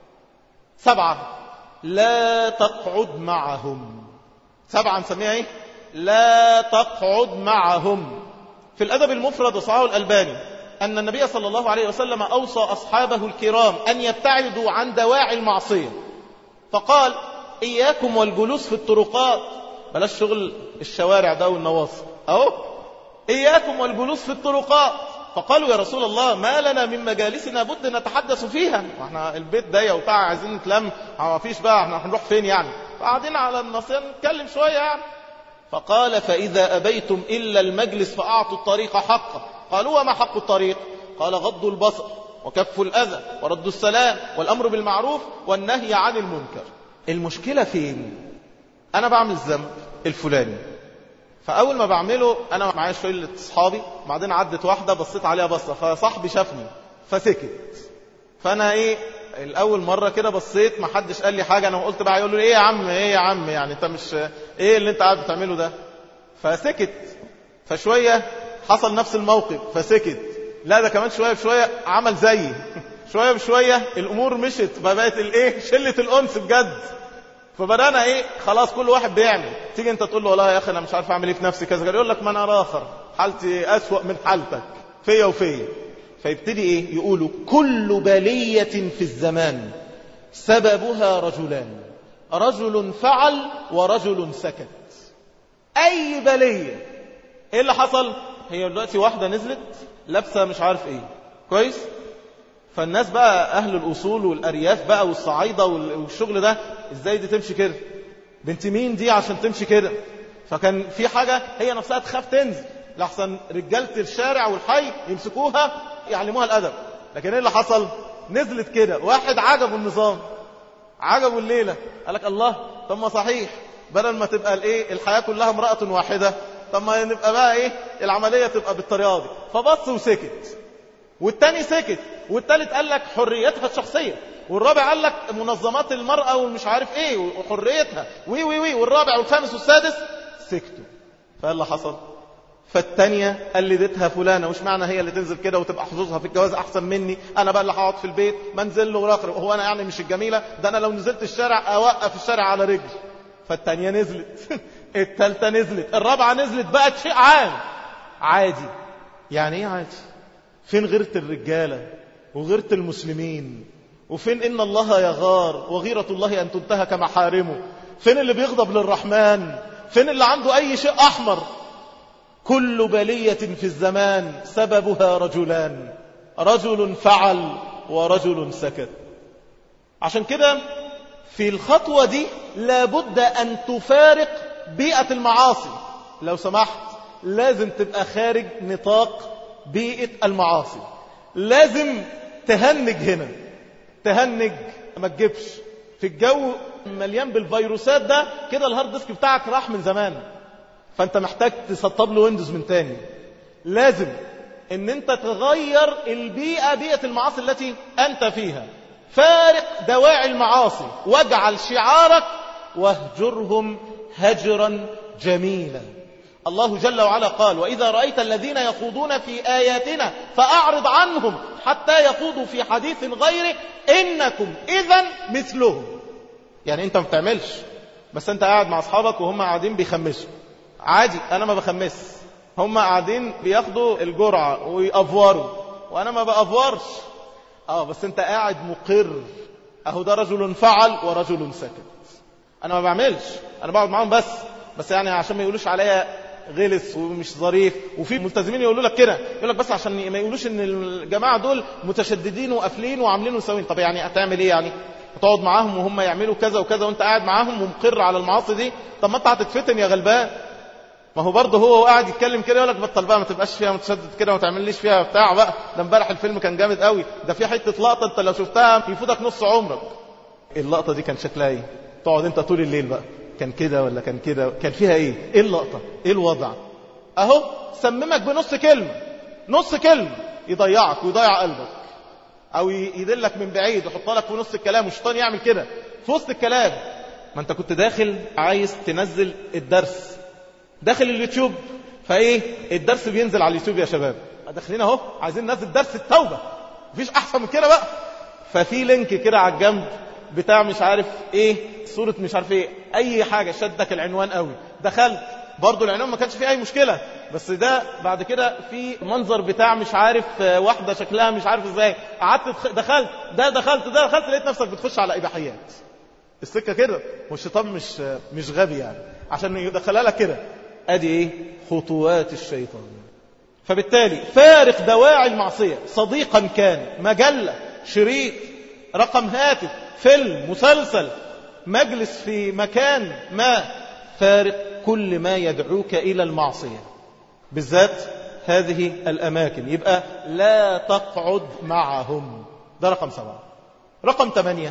سبعة لا تقعد معهم سبعة نسميها ايه لا تقعد معهم في الأدب المفرد وصحاه الألباني أن النبي صلى الله عليه وسلم أوصى أصحابه الكرام أن يبتعدوا عن دواعي المعصية فقال إياكم والجلوس في الطرقات بلاش شغل الشوارع ده والنواصي أهو إياكم والجلوس في الطرقات فقالوا يا رسول الله ما لنا من مجالسنا بد نتحدث فيها واحنا البيت ضيق وبتاع عايزين نتلم ما فيش بقى احنا هنروح فين يعني فقاعدين على النصيان نتكلم شويه يعني فقال فإذا أبيتم إلا المجلس فأعطوا الطريق حقه قالوا وما حق الطريق قال غض البصر وكف الأذى ورد السلام والأمر بالمعروف والنهي عن المنكر المشكلة فين أنا بعمل الذنب الفلاني فاول ما بعمله انا معايا شله اصحابي بعدين عدت واحده بصيت عليها بصه فصاحبي شافني فسكت فانا ايه الاول مره كده بصيت ما حدش قال لي حاجه انا قلت بقى يقول له ايه يا عم ايه يا عم يعني انت مش ايه اللي انت قاعد بتعمله ده فسكت فشويه حصل نفس الموقف فسكت لا ده كمان شويه بشويه عمل زيي شويه بشويه الامور مشت بقت الايه شله الانس بجد فبدانا ايه خلاص كل واحد بيعمل تيجي انت تقول له والله يا اخي انا مش عارف اعمل ايه في نفسي كذا يقول لك ما انا راخر حالتي اسوا من حالتك فيا وفيا فيبتدي ايه يقولوا كل بليه في الزمان سببها رجلان رجل فعل ورجل سكت اي بليه ايه اللي حصل هي دلوقتي واحده نزلت لابسه مش عارف ايه كويس فالناس بقى اهل الاصول والارياف بقى والصعايده والشغل ده ازاي دي تمشي كده بنت مين دي عشان تمشي كده فكان في حاجه هي نفسها تخاف تنزل لحسن رجاله الشارع والحي يمسكوها يعلموها الادب لكن ايه اللي حصل نزلت كده واحد عجبه النظام عجبه الليله قال لك الله طب ما صحيح بدل ما تبقى الايه الحياه كلها امراه واحده طب ما نبقى بقى ايه العمليه تبقى بالطريقه دي فبص وسكت والتاني سكت والتالت قال لك حريتها الشخصية والرابع قال لك منظمات المرأة والمش عارف ايه وحريتها وي وي وي والرابع والخامس والسادس سكتوا فايه اللي حصل فالتانية قلدتها فلانة وش معنى هي اللي تنزل كده وتبقى حظوظها في الجواز احسن مني انا بقى اللي هقعد في البيت ما انزل له وراخر هو انا يعني مش الجميلة ده انا لو نزلت الشارع اوقف الشارع على رجلي فالتانية نزلت التالتة نزلت الرابعة نزلت بقت شيء عام عادي يعني ايه عادي فين غيرة الرجالة وغيرة المسلمين وفين إن الله يغار وغيرة الله أن تنتهك محارمه فين اللي بيغضب للرحمن فين اللي عنده أي شيء أحمر كل بلية في الزمان سببها رجلان رجل فعل ورجل سكت عشان كده في الخطوة دي لابد أن تفارق بيئة المعاصي لو سمحت لازم تبقى خارج نطاق بيئة المعاصي لازم تهنج هنا تهنج ما تجيبش في الجو مليان بالفيروسات ده كده الهارد ديسك بتاعك راح من زمان فانت محتاج تسطب له ويندوز من تاني لازم ان انت تغير البيئة بيئة المعاصي التي انت فيها فارق دواعي المعاصي واجعل شعارك واهجرهم هجرا جميلا الله جل وعلا قال وإذا رأيت الذين يخوضون في آياتنا فأعرض عنهم حتى يخوضوا في حديث غيره إنكم إذا مثلهم يعني أنت ما بتعملش بس أنت قاعد مع أصحابك وهم قاعدين بيخمسوا عادي أنا ما بخمس هم قاعدين بياخدوا الجرعة ويأفوروا وأنا ما بأفورش آه بس أنت قاعد مقر أهو ده رجل فعل ورجل سكت أنا ما بعملش أنا بقعد معاهم بس بس يعني عشان ما يقولوش عليا غلس ومش ظريف وفي ملتزمين يقولوا لك كده يقول لك بس عشان ما يقولوش ان الجماعه دول متشددين وقافلين وعاملين وساويين طب يعني هتعمل ايه يعني تقعد معاهم وهم يعملوا كذا وكذا وانت قاعد معاهم ومقر على المعاصي دي طب ما انت هتتفتن يا غلبان ما هو برضه هو قاعد يتكلم كده يقول لك بطل بقى ما تبقاش فيها متشدد كده وما تعمليش فيها بتاع بقى ده امبارح الفيلم كان جامد قوي ده في حته لقطه انت لو شفتها يفوتك نص عمرك اللقطه دي كان شكلها ايه تقعد انت طول الليل بقى كان كده ولا كان كده كان فيها ايه ايه اللقطه ايه الوضع اهو سممك بنص كلمه نص كلمه يضيعك ويضيع قلبك او يدلك من بعيد ويحط لك في نص الكلام والشيطان يعمل كده في وسط الكلام ما انت كنت داخل عايز تنزل الدرس داخل اليوتيوب فايه الدرس بينزل على اليوتيوب يا شباب داخلين اهو عايزين ننزل درس التوبه مفيش احسن من كده بقى ففي لينك كده على الجنب بتاع مش عارف ايه صورة مش عارف ايه اي حاجة شدك العنوان قوي دخلت برضو العنوان ما كانش فيه اي مشكلة بس ده بعد كده في منظر بتاع مش عارف واحدة شكلها مش عارف ازاي قعدت دخلت ده دخلت ده دخلت لقيت نفسك بتخش على اباحيات السكة كده والشيطان مش مش غبي يعني عشان يدخلها لك كده ادي ايه خطوات الشيطان فبالتالي فارق دواعي المعصية صديقا كان مجلة شريط رقم هاتف فيلم مسلسل مجلس في مكان ما فارق كل ما يدعوك إلى المعصية بالذات هذه الأماكن يبقى لا تقعد معهم ده رقم سبعة رقم ثمانية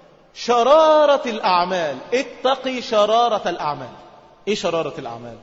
شرارة الأعمال اتقي شرارة الأعمال ايه شرارة الأعمال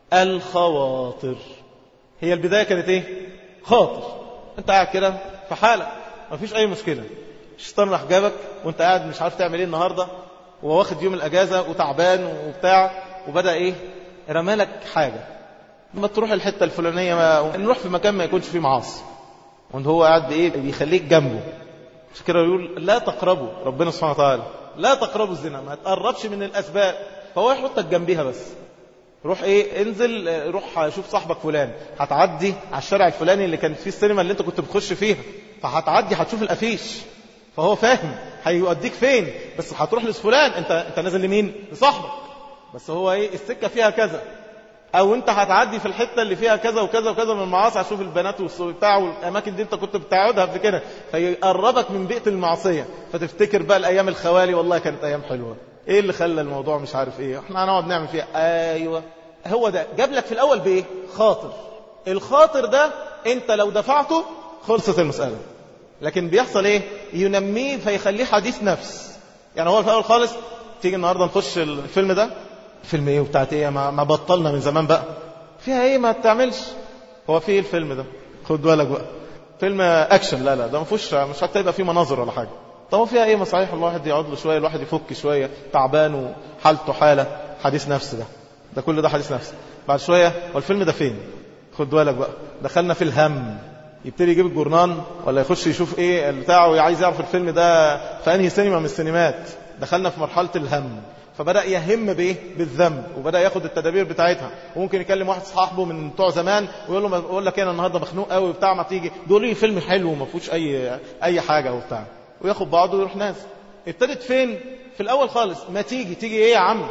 الخواطر هي البداية كانت ايه خاطر انت قاعد كده في حالك مفيش اي مشكلة الشيطان راح جابك وانت قاعد مش عارف تعمل ايه النهارده وواخد يوم الاجازه وتعبان وبتاع وبدا ايه رمالك حاجه ما تروح الحته الفلانيه ما نروح في مكان ما يكونش فيه معاصي وانت هو قاعد بايه بيخليك جنبه مش كده يقول لا تقربوا ربنا سبحانه وتعالى لا تقربوا الزنا ما تقربش من الاسباب فهو يحطك جنبيها بس روح ايه انزل روح شوف صاحبك فلان هتعدي على الشارع الفلاني اللي كان فيه السينما اللي انت كنت بتخش فيها فهتعدي هتشوف الافيش فهو فاهم هيوديك فين بس هتروح لفلان انت انت نازل لمين لصاحبك بس هو ايه السكه فيها كذا او انت هتعدي في الحته اللي فيها كذا وكذا وكذا من المعاصي هتشوف البنات والبتاع والاماكن دي انت كنت بتقعدها قبل كده فيقربك من بيئه المعصيه فتفتكر بقى الايام الخوالي والله كانت ايام حلوه ايه اللي خلى الموضوع مش عارف ايه احنا هنقعد نعمل فيها ايوه هو ده جاب لك في الاول بايه خاطر الخاطر ده انت لو دفعته خلصت المساله لكن بيحصل ايه ينميه فيخليه حديث نفس يعني هو في الاول خالص تيجي النهارده نخش الفيلم ده فيلم ايه وبتاعت ايه ما, ما بطلنا من زمان بقى فيها ايه ما تعملش هو في ايه الفيلم ده خد بالك بقى فيلم اكشن لا لا ده ما فيهوش مش حتى يبقى فيه مناظر ولا حاجه طب فيها ايه ما صحيح الواحد يقعد له شويه الواحد يفك شويه تعبان وحالته حاله حديث نفس ده ده كل ده حديث نفس بعد شويه هو الفيلم ده فين خد بالك بقى دخلنا في الهم يبتدي يجيب الجورنان ولا يخش يشوف ايه بتاعه عايز يعرف الفيلم ده في انهي سينما من السينمات دخلنا في مرحله الهم فبدا يهم بايه بالذنب وبدا ياخد التدابير بتاعتها وممكن يكلم واحد صاحبه من بتوع زمان ويقول له بقول لك انا النهارده مخنوق قوي وبتاع ما تيجي دول لي فيلم حلو وما فيهوش اي اي حاجه وبتاع وياخد بعضه ويروح نازل ابتدت فين في الاول خالص ما تيجي تيجي ايه يا عم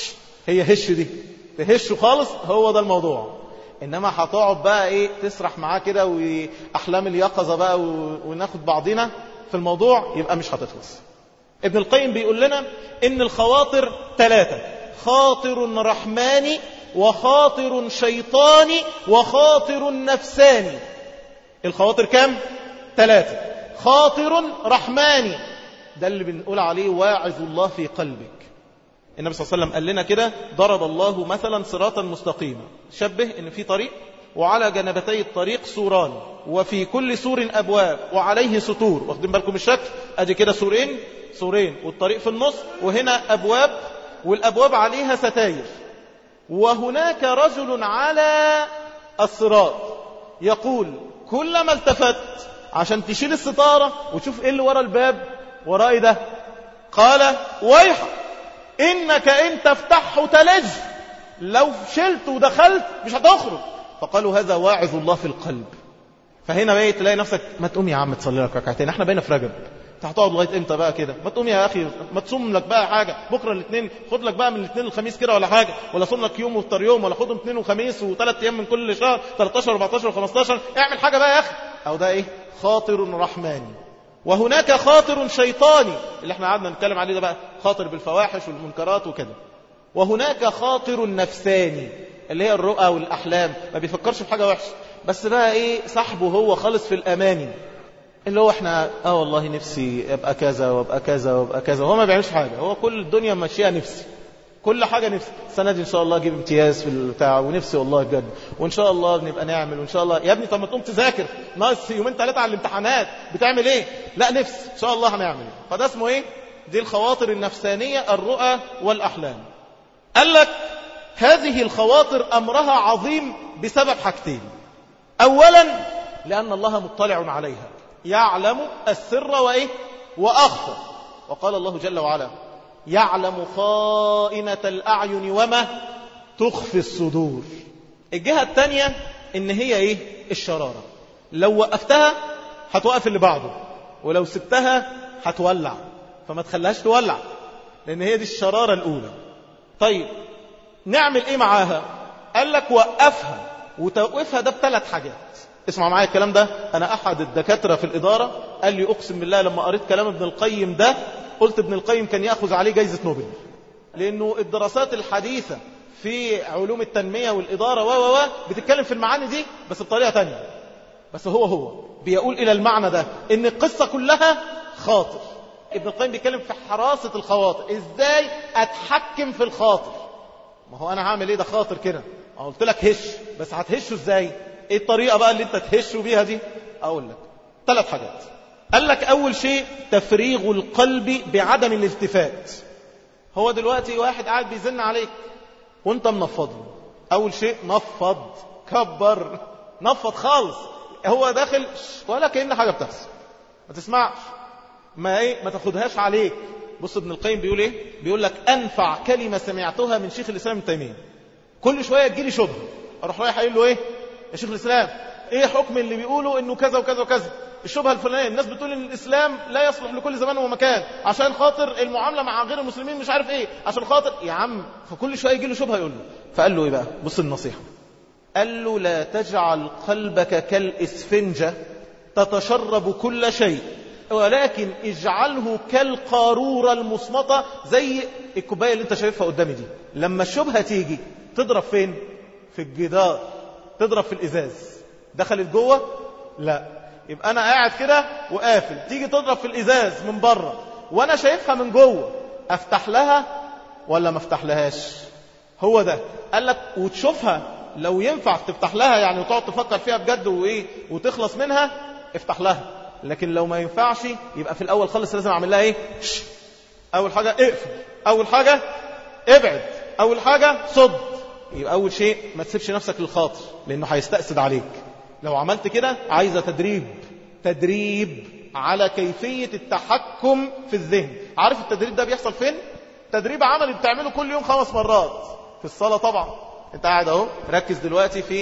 هي هش دي تهشه خالص هو ده الموضوع انما هتقعد بقى ايه تسرح معاه كده واحلام اليقظه بقى وناخد بعضنا في الموضوع يبقى مش هتخلص ابن القيم بيقول لنا ان الخواطر ثلاثه خاطر رحماني وخاطر شيطاني وخاطر نفساني الخواطر كام ثلاثه خاطر رحماني ده اللي بنقول عليه واعظ الله في قلبك النبي صلى الله عليه وسلم قال لنا كده ضرب الله مثلا صراطا مستقيما شبه ان في طريق وعلى جنبتي الطريق سوران وفي كل سور ابواب وعليه سطور واخدين بالكم الشكل ادي كده سورين سورين والطريق في النص وهنا ابواب والابواب عليها ستاير وهناك رجل على الصراط يقول كلما التفت عشان تشيل الستارة وتشوف ايه اللي ورا الباب وراه ايه ده قال ويحك انك ان تفتحه تلج لو شلت ودخلت مش هتخرج فقالوا هذا واعظ الله في القلب فهنا بقى تلاقي نفسك ما تقوم يا عم تصلي لك ركعتين احنا بقينا في رجب انت هتقعد لغايه امتى بقى كده ما تقوم يا اخي ما تصوم لك بقى حاجه بكره الاثنين خد لك بقى من الاثنين الخميس كده ولا حاجه ولا صوم لك يوم وافطر يوم ولا خدهم اثنين وخميس وثلاث ايام من كل شهر 13 14 و15 اعمل حاجه بقى يا اخي او ده ايه خاطر رحماني وهناك خاطر شيطاني اللي احنا قعدنا نتكلم عليه ده بقى خاطر بالفواحش والمنكرات وكده وهناك خاطر نفساني اللي هي الرؤى والأحلام ما بيفكرش في حاجة وحشة بس بقى ايه صاحبه هو خالص في الأماني اللي هو احنا اه والله نفسي ابقى كذا وابقى كذا وابقى كذا هو ما بيعملش حاجة هو كل الدنيا ماشية نفسي كل حاجة نفسي السنة دي إن شاء الله أجيب امتياز في البتاع ونفسي والله بجد وإن شاء الله بنبقى نعمل وإن شاء الله يا ابني طب ما تقوم تذاكر ناقص يومين ثلاثة على الامتحانات بتعمل إيه؟ لا نفسي إن شاء الله هنعمل فده اسمه إيه؟ دي الخواطر النفسانية الرؤى والأحلام قال لك هذه الخواطر أمرها عظيم بسبب حاجتين أولا لأن الله مطلع عليها يعلم السر وإيه وأخفى وقال الله جل وعلا يعلم خائنة الأعين وما تخفي الصدور الجهة الثانية إن هي إيه الشرارة لو وقفتها هتوقف اللي بعده ولو سبتها هتولع فما تخليهاش تولع لأن هي دي الشرارة الأولى طيب نعمل إيه معاها قال لك وقفها وتوقفها ده بثلاث حاجات اسمع معايا الكلام ده أنا أحد الدكاترة في الإدارة قال لي أقسم بالله لما قريت كلام ابن القيم ده قلت ابن القيم كان يأخذ عليه جايزة نوبل لأنه الدراسات الحديثة في علوم التنمية والإدارة و و بتتكلم في المعاني دي بس بطريقة تانية بس هو هو بيقول إلى المعنى ده إن القصة كلها خاطر ابن القيم بيتكلم في حراسة الخواطر إزاي أتحكم في الخاطر ما هو أنا هعمل إيه ده خاطر كده قلت لك هش بس هتهشه إزاي إيه الطريقة بقى اللي أنت تهشه بيها دي أقول لك ثلاث حاجات قال لك أول شيء تفريغ القلب بعدم الالتفات هو دلوقتي واحد قاعد بيزن عليك وانت منفض له أول شيء نفض كبر نفض خالص هو داخل ولا كأن حاجة بتحصل ما تسمعش ما ايه ما تاخدهاش عليك بص ابن القيم بيقول ايه بيقول لك انفع كلمه سمعتها من شيخ الاسلام ابن تيميه كل شويه تجيلي شبهه اروح رايح قايل له ايه يا شيخ الاسلام ايه حكم اللي بيقولوا انه كذا وكذا وكذا الشبهه الفلانيه الناس بتقول ان الاسلام لا يصلح لكل زمان ومكان عشان خاطر المعامله مع غير المسلمين مش عارف ايه عشان خاطر يا عم فكل شويه يجي له شبهه يقول له فقال له ايه بقى بص النصيحه قال له لا تجعل قلبك كالاسفنجه تتشرب كل شيء ولكن اجعله كالقارورة المصمطة زي الكوباية اللي انت شايفها قدامي دي لما الشبهة تيجي تضرب فين في الجدار تضرب في الإزاز دخلت جوه لا يبقى أنا قاعد كده وقافل تيجي تضرب في الإزاز من بره وأنا شايفها من جوه أفتح لها ولا ما افتح لهاش هو ده قال لك وتشوفها لو ينفع تفتح لها يعني وتقعد تفكر فيها بجد وإيه وتخلص منها افتح لها لكن لو ما ينفعش يبقى في الأول خالص لازم أعمل لها إيه شش. أول حاجة اقفل أول حاجة ابعد أول حاجة صد يبقى أول شيء ما تسيبش نفسك للخاطر لأنه هيستأسد عليك لو عملت كده عايزة تدريب تدريب على كيفية التحكم في الذهن عارف التدريب ده بيحصل فين تدريب عملي بتعمله كل يوم خمس مرات في الصلاة طبعا انت قاعد اهو ركز دلوقتي في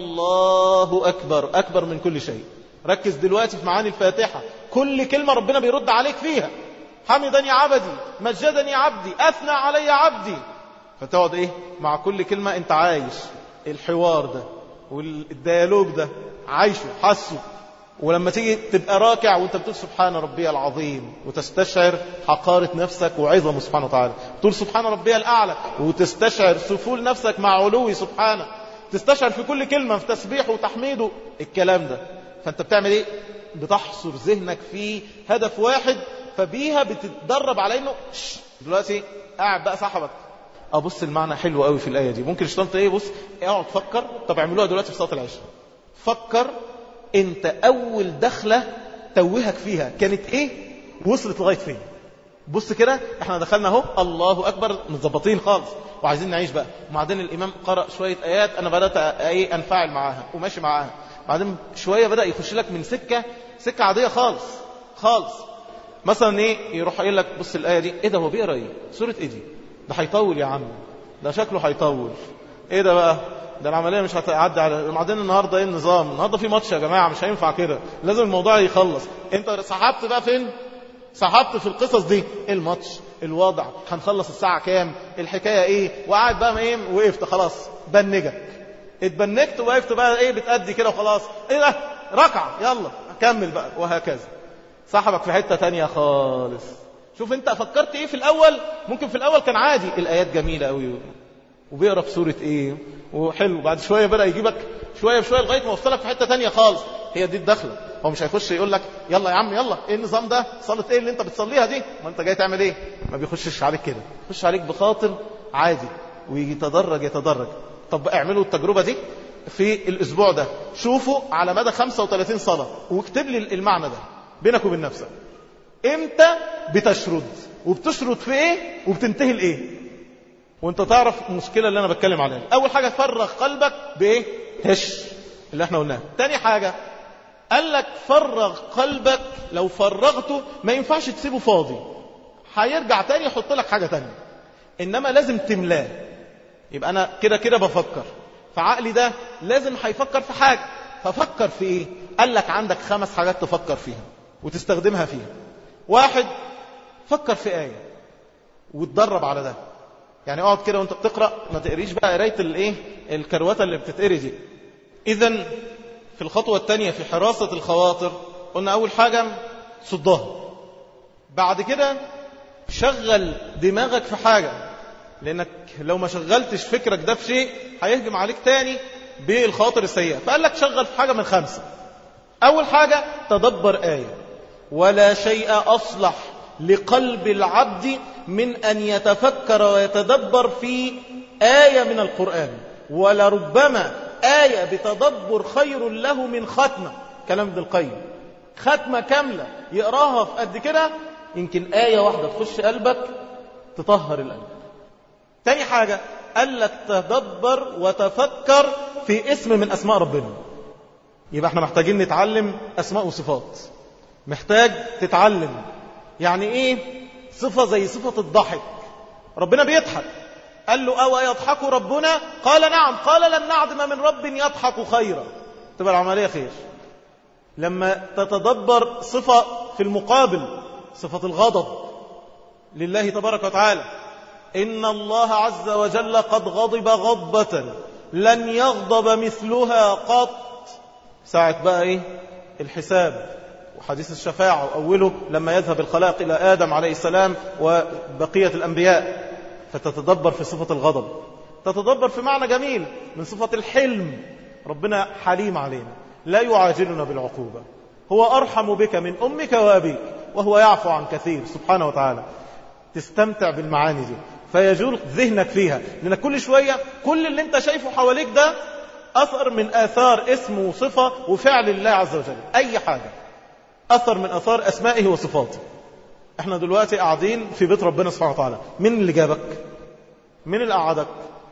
الله أكبر أكبر من كل شيء ركز دلوقتي في معاني الفاتحة كل كلمة ربنا بيرد عليك فيها حمدني عبدي مجدني عبدي أثنى علي عبدي فتقعد ايه مع كل كلمة انت عايش الحوار ده والديالوج ده عايشه حسه ولما تيجي تبقى راكع وانت بتقول سبحان ربي العظيم وتستشعر حقارة نفسك وعظمه سبحانه وتعالى تقول سبحان ربي الأعلى وتستشعر سفول نفسك مع علوي سبحانه تستشعر في كل كلمة في تسبيحه وتحميده الكلام ده فانت بتعمل ايه بتحصر ذهنك في هدف واحد فبيها بتتدرب على انه دلوقتي قاعد بقى صاحبك ابص المعنى حلو قوي في الايه دي ممكن الشيطان ايه بص اقعد فكر طب اعملوها دلوقتي في صلاه العشاء فكر انت اول دخله توهك فيها كانت ايه وصلت لغايه فين بص كده احنا دخلنا اهو الله اكبر متظبطين خالص وعايزين نعيش بقى وبعدين الامام قرأ شوية ايات انا بدأت ايه انفعل معاها وماشي معاها بعدين شوية بدأ يخش لك من سكة سكة عادية خالص خالص مثلا ايه يروح قايل لك بص الايه دي ايه ده هو بيقرا ايه سوره ايه دي ده هيطول يا عم ده شكله هيطول ايه ده بقى ده العمليه مش هتعدي على بعدين النهارده ايه النظام النهارده في ماتش يا جماعه مش هينفع كده لازم الموضوع يخلص انت سحبت بقى فين سحبت في القصص دي الماتش الوضع هنخلص الساعه كام الحكايه ايه وقعد بقى ايه وقفت خلاص بنجك اتبنجت وقفت بقى ايه بتأدي كده وخلاص ايه ده ركعه يلا كمل بقى وهكذا سحبك في حتة تانية خالص شوف انت فكرت ايه في الاول ممكن في الاول كان عادي الايات جميلة قوي وبيقرا في سورة ايه وحلو بعد شوية بدأ يجيبك شوية بشوية لغاية ما وصلك في حتة تانية خالص هي دي الدخلة هو مش هيخش يقول لك يلا يا عم يلا ايه النظام ده صلاة ايه اللي انت بتصليها دي ما انت جاي تعمل ايه ما بيخشش عليك كده يخش عليك بخاطر عادي ويتدرج يتدرج طب اعملوا التجربة دي في الاسبوع ده شوفوا على مدى 35 صلاة واكتب لي المعنى ده بينك وبين نفسك امتى بتشرد وبتشرد في ايه وبتنتهي لايه وانت تعرف المشكله اللي انا بتكلم عليها اول حاجه فرغ قلبك بايه هش اللي احنا قلناه تاني حاجه قال لك فرغ قلبك لو فرغته ما ينفعش تسيبه فاضي هيرجع تاني يحط لك حاجه تانية انما لازم تملاه يبقى انا كده كده بفكر فعقلي ده لازم هيفكر في حاجه ففكر في ايه قال لك عندك خمس حاجات تفكر فيها وتستخدمها فيها واحد فكر في آية وتدرب على ده يعني اقعد كده وانت بتقرأ ما تقريش بقى قراية الايه الكروته اللي بتتقري دي اذا في الخطوة الثانية في حراسة الخواطر قلنا اول حاجة صدها بعد كده شغل دماغك في حاجة لانك لو ما شغلتش فكرك ده في شيء هيهجم عليك تاني بالخواطر السيئة فقال لك شغل في حاجة من خمسة أول حاجة تدبر آية ولا شيء أصلح لقلب العبد من أن يتفكر ويتدبر في آية من القرآن ولربما آية بتدبر خير له من ختمة كلام ابن القيم ختمة كاملة يقراها في قد كده يمكن آية واحدة تخش قلبك تطهر القلب تاني حاجة قال لك تدبر وتفكر في اسم من أسماء ربنا يبقى احنا محتاجين نتعلم أسماء وصفات محتاج تتعلم يعني ايه صفة زي صفة الضحك ربنا بيضحك قال له أو يضحك ربنا قال نعم قال لن نعدم من رب يضحك خيرا تبقى العملية خير لما تتدبر صفة في المقابل صفة الغضب لله تبارك وتعالى إن الله عز وجل قد غضب غضبة لن يغضب مثلها قط ساعة بقى إيه الحساب وحديث الشفاعة أوله لما يذهب الخلائق إلى آدم عليه السلام وبقية الأنبياء فتتدبر في صفة الغضب تتدبر في معنى جميل من صفة الحلم ربنا حليم علينا لا يعاجلنا بالعقوبة هو أرحم بك من أمك وأبيك وهو يعفو عن كثير سبحانه وتعالى تستمتع بالمعاني دي فيجول ذهنك فيها لأن كل شوية كل اللي انت شايفه حواليك ده أثر من آثار اسم وصفة وفعل الله عز وجل أي حاجة أثر من أثار أسمائه وصفاته احنا دلوقتي قاعدين في بيت ربنا سبحانه وتعالى مين اللي جابك مين اللي قعدك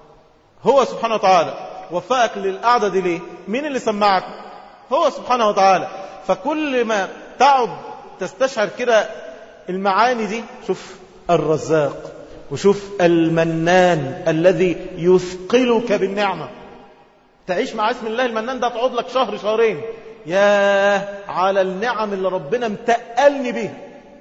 هو سبحانه وتعالى وفقك للقعدة دي ليه مين اللي سمعك هو سبحانه وتعالى فكل ما تعد تستشعر كده المعاني دي شوف الرزاق وشوف المنان الذي يثقلك بالنعمة تعيش مع اسم الله المنان ده تقعد لك شهر شهرين يا على النعم اللي ربنا متقلني بيها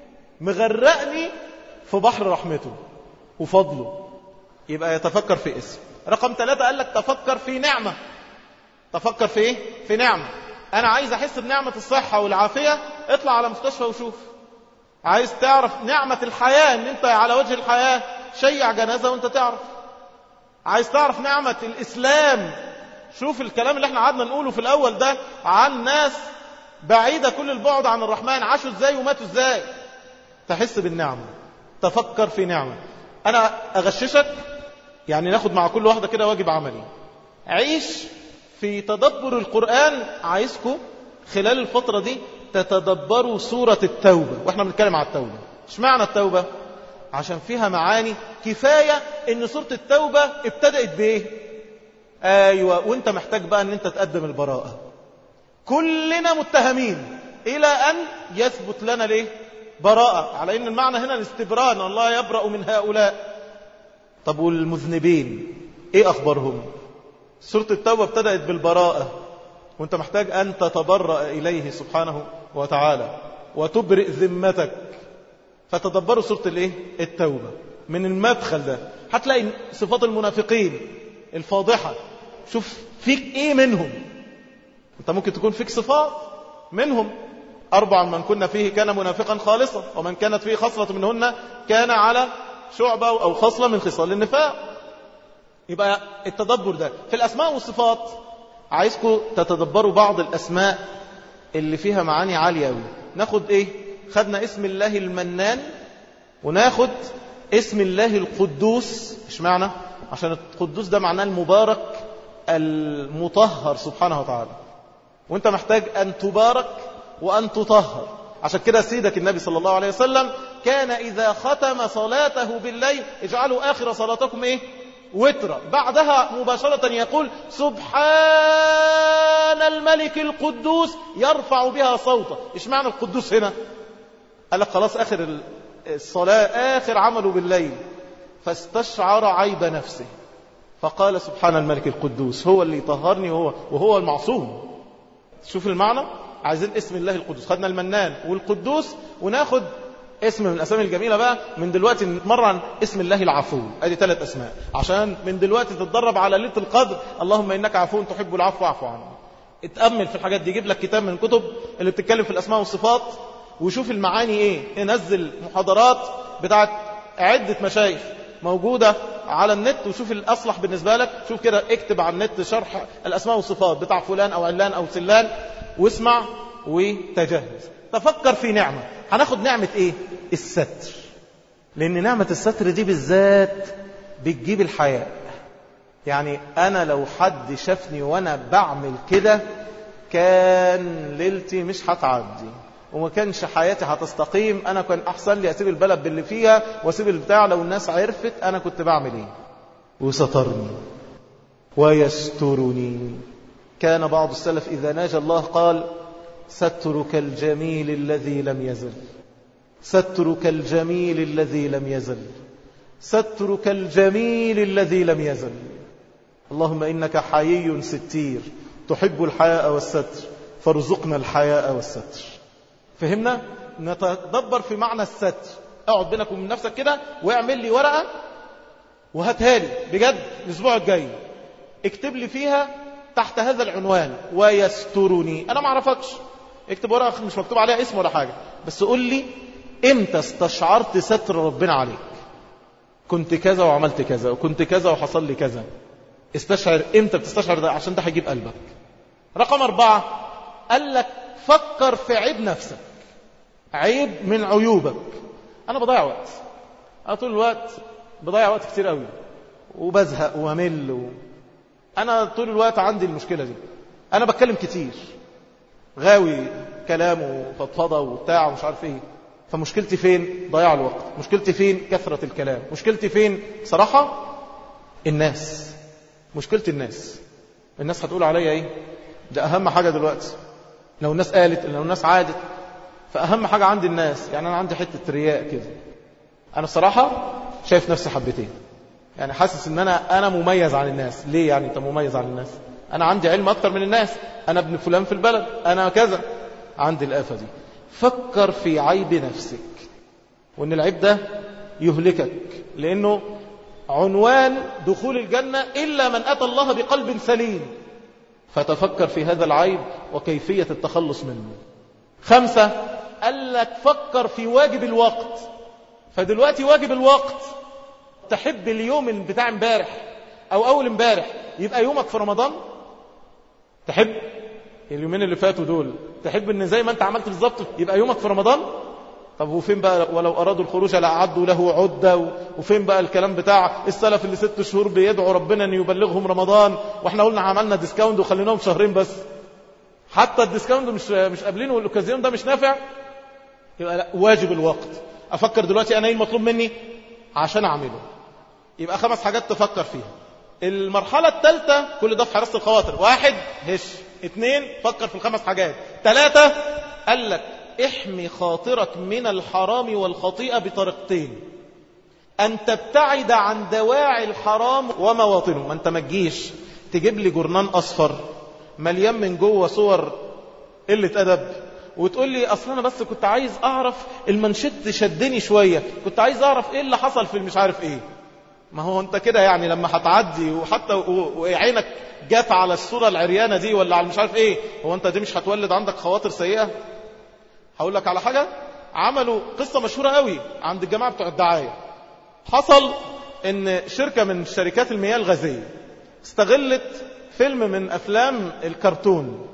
مغرقني في بحر رحمته وفضله يبقى يتفكر في اسم رقم ثلاثة قال لك تفكر في نعمة تفكر في ايه في نعمة انا عايز احس بنعمة الصحة والعافية اطلع على مستشفى وشوف عايز تعرف نعمة الحياة ان انت على وجه الحياة شيع جنازة وانت تعرف عايز تعرف نعمة الاسلام شوف الكلام اللي احنا قعدنا نقوله في الاول ده عن ناس بعيدة كل البعد عن الرحمن عاشوا ازاي وماتوا ازاي تحس بالنعمة تفكر في نعمة انا اغششك يعني ناخد مع كل واحدة كده واجب عملي عيش في تدبر القرآن عايزكم خلال الفترة دي تتدبروا سورة التوبة واحنا بنتكلم على التوبة اشمعنى التوبة عشان فيها معاني كفاية ان سورة التوبة ابتدأت بايه ايوه وانت محتاج بقى ان انت تقدم البراءة كلنا متهمين الى ان يثبت لنا ليه براءة على ان المعنى هنا الاستبران الله يبرأ من هؤلاء طب والمذنبين ايه اخبارهم سورة التوبة ابتدأت بالبراءة وانت محتاج ان تتبرأ اليه سبحانه وتعالى وتبرئ ذمتك فتدبروا سورة الايه التوبة من المدخل ده هتلاقي صفات المنافقين الفاضحة شوف فيك ايه منهم انت ممكن تكون فيك صفات منهم أربع من كنا فيه كان منافقا خالصا ومن كانت فيه خصلة منهن كان على شعبة أو خصلة من خصال النفاق يبقى التدبر ده في الأسماء والصفات عايزكم تتدبروا بعض الأسماء اللي فيها معاني عالية أوي ناخد إيه خدنا اسم الله المنان وناخد اسم الله القدوس ايش معنى عشان القدوس ده معناه المبارك المطهر سبحانه وتعالى وانت محتاج ان تبارك وان تطهر عشان كده سيدك النبي صلى الله عليه وسلم كان اذا ختم صلاته بالليل اجعلوا اخر صلاتكم ايه وترا بعدها مباشرة يقول سبحان الملك القدوس يرفع بها صوته ايش معنى القدوس هنا قال لك خلاص اخر الصلاة اخر عمله بالليل فاستشعر عيب نفسه فقال سبحان الملك القدوس هو اللي طهرني وهو وهو المعصوم شوف المعنى عايزين اسم الله القدوس خدنا المنان والقدوس وناخد اسم من الاسامي الجميله بقى من دلوقتي نتمرن اسم الله العفو ادي ثلاث اسماء عشان من دلوقتي تتدرب على ليله القدر اللهم انك عفو تحب العفو فاعف عني اتامل في الحاجات دي جيب لك كتاب من الكتب اللي بتتكلم في الاسماء والصفات وشوف المعاني ايه نزل محاضرات بتاعت عده مشايخ موجوده على النت وشوف الاصلح بالنسبه لك شوف كده اكتب على النت شرح الاسماء والصفات بتاع فلان او علان او سلان واسمع وتجهز تفكر في نعمه هناخد نعمة ايه الستر لان نعمة الستر دي بالذات بتجيب الحياء يعني انا لو حد شافني وانا بعمل كده كان ليلتي مش هتعدي وما كانش حياتي هتستقيم انا كان احسن لي اسيب البلد باللي فيها واسيب البتاع لو الناس عرفت انا كنت بعمل ايه وسترني ويسترني كان بعض السلف اذا ناجى الله قال سترك الجميل الذي لم يزل سترك الجميل الذي لم يزل سترك الجميل الذي لم يزل اللهم إنك حيي ستير تحب الحياء والستر فارزقنا الحياء والستر فهمنا نتدبر في معنى الستر اقعد بينك ومن نفسك كده واعمل لي ورقة وهاتها لي بجد الاسبوع الجاي اكتب لي فيها تحت هذا العنوان ويسترني انا ما اعرفكش اكتب ورقه مش مكتوب عليها اسم ولا حاجه بس قول لي امتى استشعرت ستر ربنا عليك كنت كذا وعملت كذا وكنت كذا وحصل لي كذا استشعر امتى بتستشعر ده عشان ده هيجيب قلبك رقم أربعة قال لك فكر في عيب نفسك عيب من عيوبك أنا بضيع وقت أنا طول الوقت بضيع وقت كتير قوي وبزهق وامل و... أنا طول الوقت عندي المشكلة دي أنا بتكلم كتير غاوي كلام وفضفضة وبتاع ومش عارف ايه فمشكلتي فين ضياع الوقت مشكلتي فين كثرة الكلام مشكلتي فين صراحة الناس مشكلة الناس الناس هتقول عليا ايه ده اهم حاجة دلوقتي لو الناس قالت لو الناس عادت فاهم حاجة عندي الناس يعني انا عندي حتة رياء كده انا الصراحة شايف نفسي حبتين يعني حاسس ان انا انا مميز عن الناس ليه يعني انت مميز عن الناس انا عندي علم اكتر من الناس انا ابن فلان في البلد انا كذا عندي الآفة دي فكر في عيب نفسك وان العيب ده يهلكك لانه عنوان دخول الجنة إلا من أتى الله بقلب سليم فتفكر في هذا العيب وكيفية التخلص منه خمسة قال لك فكر في واجب الوقت فدلوقتي واجب الوقت تحب اليوم بتاع امبارح أو أول امبارح يبقى يومك في رمضان تحب اليومين اللي فاتوا دول تحب ان زي ما انت عملت بالظبط يبقى يومك في رمضان طب وفين بقى ولو أرادوا الخروج لأعدوا له عدة وفين بقى الكلام بتاع السلف اللي ست شهور بيدعوا ربنا أن يبلغهم رمضان وإحنا قلنا عملنا ديسكاونت وخليناهم شهرين بس حتى الديسكاونت مش مش قابلينه والأوكازيون ده مش نافع يبقى لا واجب الوقت أفكر دلوقتي أنا إيه المطلوب مني عشان أعمله يبقى خمس حاجات تفكر فيها المرحلة الثالثة كل ده في حراسة الخواطر واحد هش اثنين فكر في الخمس حاجات ثلاثة قال لك احمي خاطرك من الحرام والخطيئة بطريقتين أن تبتعد عن دواعي الحرام ومواطنه ما أنت ما تجيش تجيب لي جرنان أصفر مليان من جوه صور قلة أدب وتقول لي أصلا أنا بس كنت عايز أعرف المنشط شدني شوية كنت عايز أعرف إيه اللي حصل في مش عارف إيه ما هو أنت كده يعني لما هتعدي وحتى وعينك جات على الصورة العريانة دي ولا على مش عارف إيه هو أنت دي مش هتولد عندك خواطر سيئة هقول لك على حاجة عملوا قصة مشهورة قوي عند الجماعة بتوع الدعاية حصل ان شركة من شركات المياه الغازية استغلت فيلم من افلام الكرتون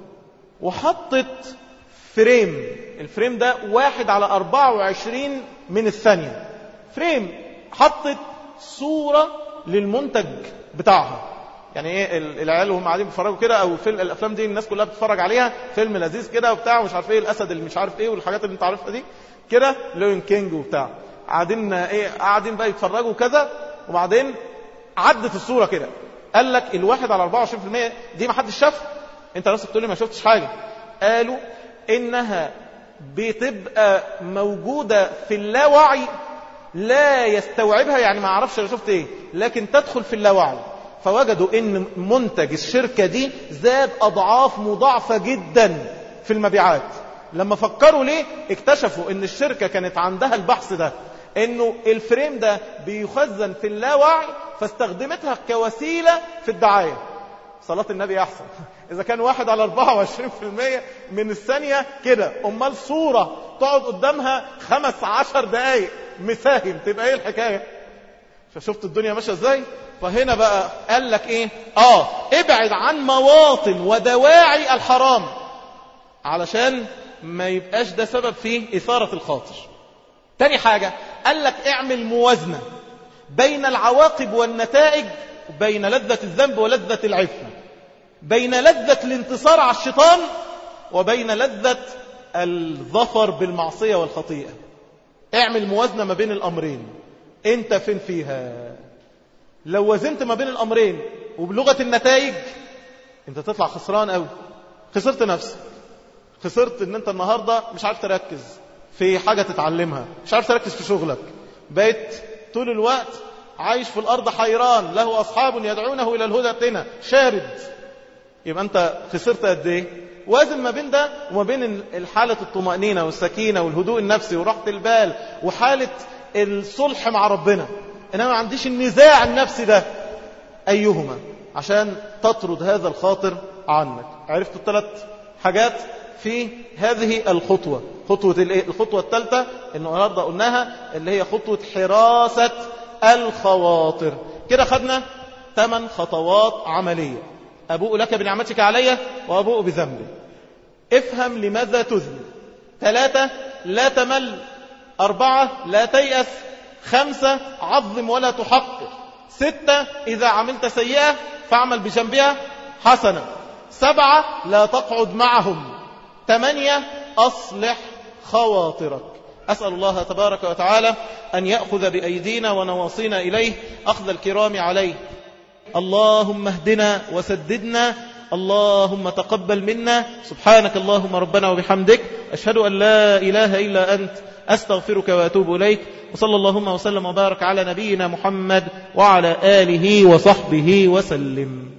وحطت فريم الفريم ده واحد على 24 من الثانية فريم حطت صورة للمنتج بتاعها يعني ايه العيال وهم قاعدين بيتفرجوا كده او فيلم الافلام دي الناس كلها بتتفرج عليها فيلم لذيذ كده وبتاع ومش عارف ايه الاسد اللي مش عارف ايه والحاجات اللي انت عارفها دي كده لوين كينج وبتاع قاعدين ايه قاعدين بقى يتفرجوا كذا وبعدين عدت الصوره كده قال لك الواحد على 24% دي ما حدش شافها انت نفسك تقول لي ما شفتش حاجه قالوا انها بتبقى موجوده في اللاوعي لا يستوعبها يعني ما اعرفش انا شفت ايه لكن تدخل في اللاوعي فوجدوا ان منتج الشركه دي زاد اضعاف مضاعفه جدا في المبيعات لما فكروا ليه اكتشفوا ان الشركه كانت عندها البحث ده انه الفريم ده بيخزن في اللاوعي فاستخدمتها كوسيله في الدعايه صلاة النبي أحسن إذا كان واحد على 24% من الثانية كده أمال صورة تقعد قدامها خمس عشر دقايق مساهم تبقى إيه الحكاية فشفت الدنيا ماشية إزاي فهنا بقى قال لك إيه آه ابعد عن مواطن ودواعي الحرام علشان ما يبقاش ده سبب في إثارة الخاطر تاني حاجة قال لك اعمل موازنة بين العواقب والنتائج بين لذة الذنب ولذة العفة بين لذة الانتصار على الشيطان وبين لذة الظفر بالمعصية والخطيئة اعمل موازنة ما بين الأمرين انت فين فيها لو وزنت ما بين الأمرين وبلغة النتائج انت تطلع خسران قوي خسرت نفسك خسرت ان انت النهاردة مش عارف تركز في حاجة تتعلمها مش عارف تركز في شغلك بقيت طول الوقت عايش في الأرض حيران له أصحاب يدعونه إلى الهدى اتنا شارد يبقى أنت خسرت قد إيه وازن ما بين ده وما بين الحالة الطمأنينة والسكينة والهدوء النفسي وراحة البال وحالة الصلح مع ربنا إنما ما عنديش النزاع النفسي ده أيهما عشان تطرد هذا الخاطر عنك عرفت الثلاث حاجات في هذه الخطوة خطوة الخطوة الثالثة انه النهارده قلناها اللي هي خطوة حراسة الخواطر كده خدنا ثمان خطوات عملية أبوء لك بنعمتك علي وأبوء بذنبي افهم لماذا تذنب ثلاثة لا تمل أربعة لا تيأس خمسة عظم ولا تحقر ستة إذا عملت سيئة فاعمل بجنبها حسنة سبعة لا تقعد معهم ثمانية أصلح خواطرك أسأل الله تبارك وتعالى أن يأخذ بأيدينا ونواصينا إليه أخذ الكرام عليه اللهم اهدنا وسددنا اللهم تقبل منا سبحانك اللهم ربنا وبحمدك أشهد أن لا إله إلا أنت أستغفرك وأتوب إليك وصلى اللهم وسلم وبارك على نبينا محمد وعلى آله وصحبه وسلم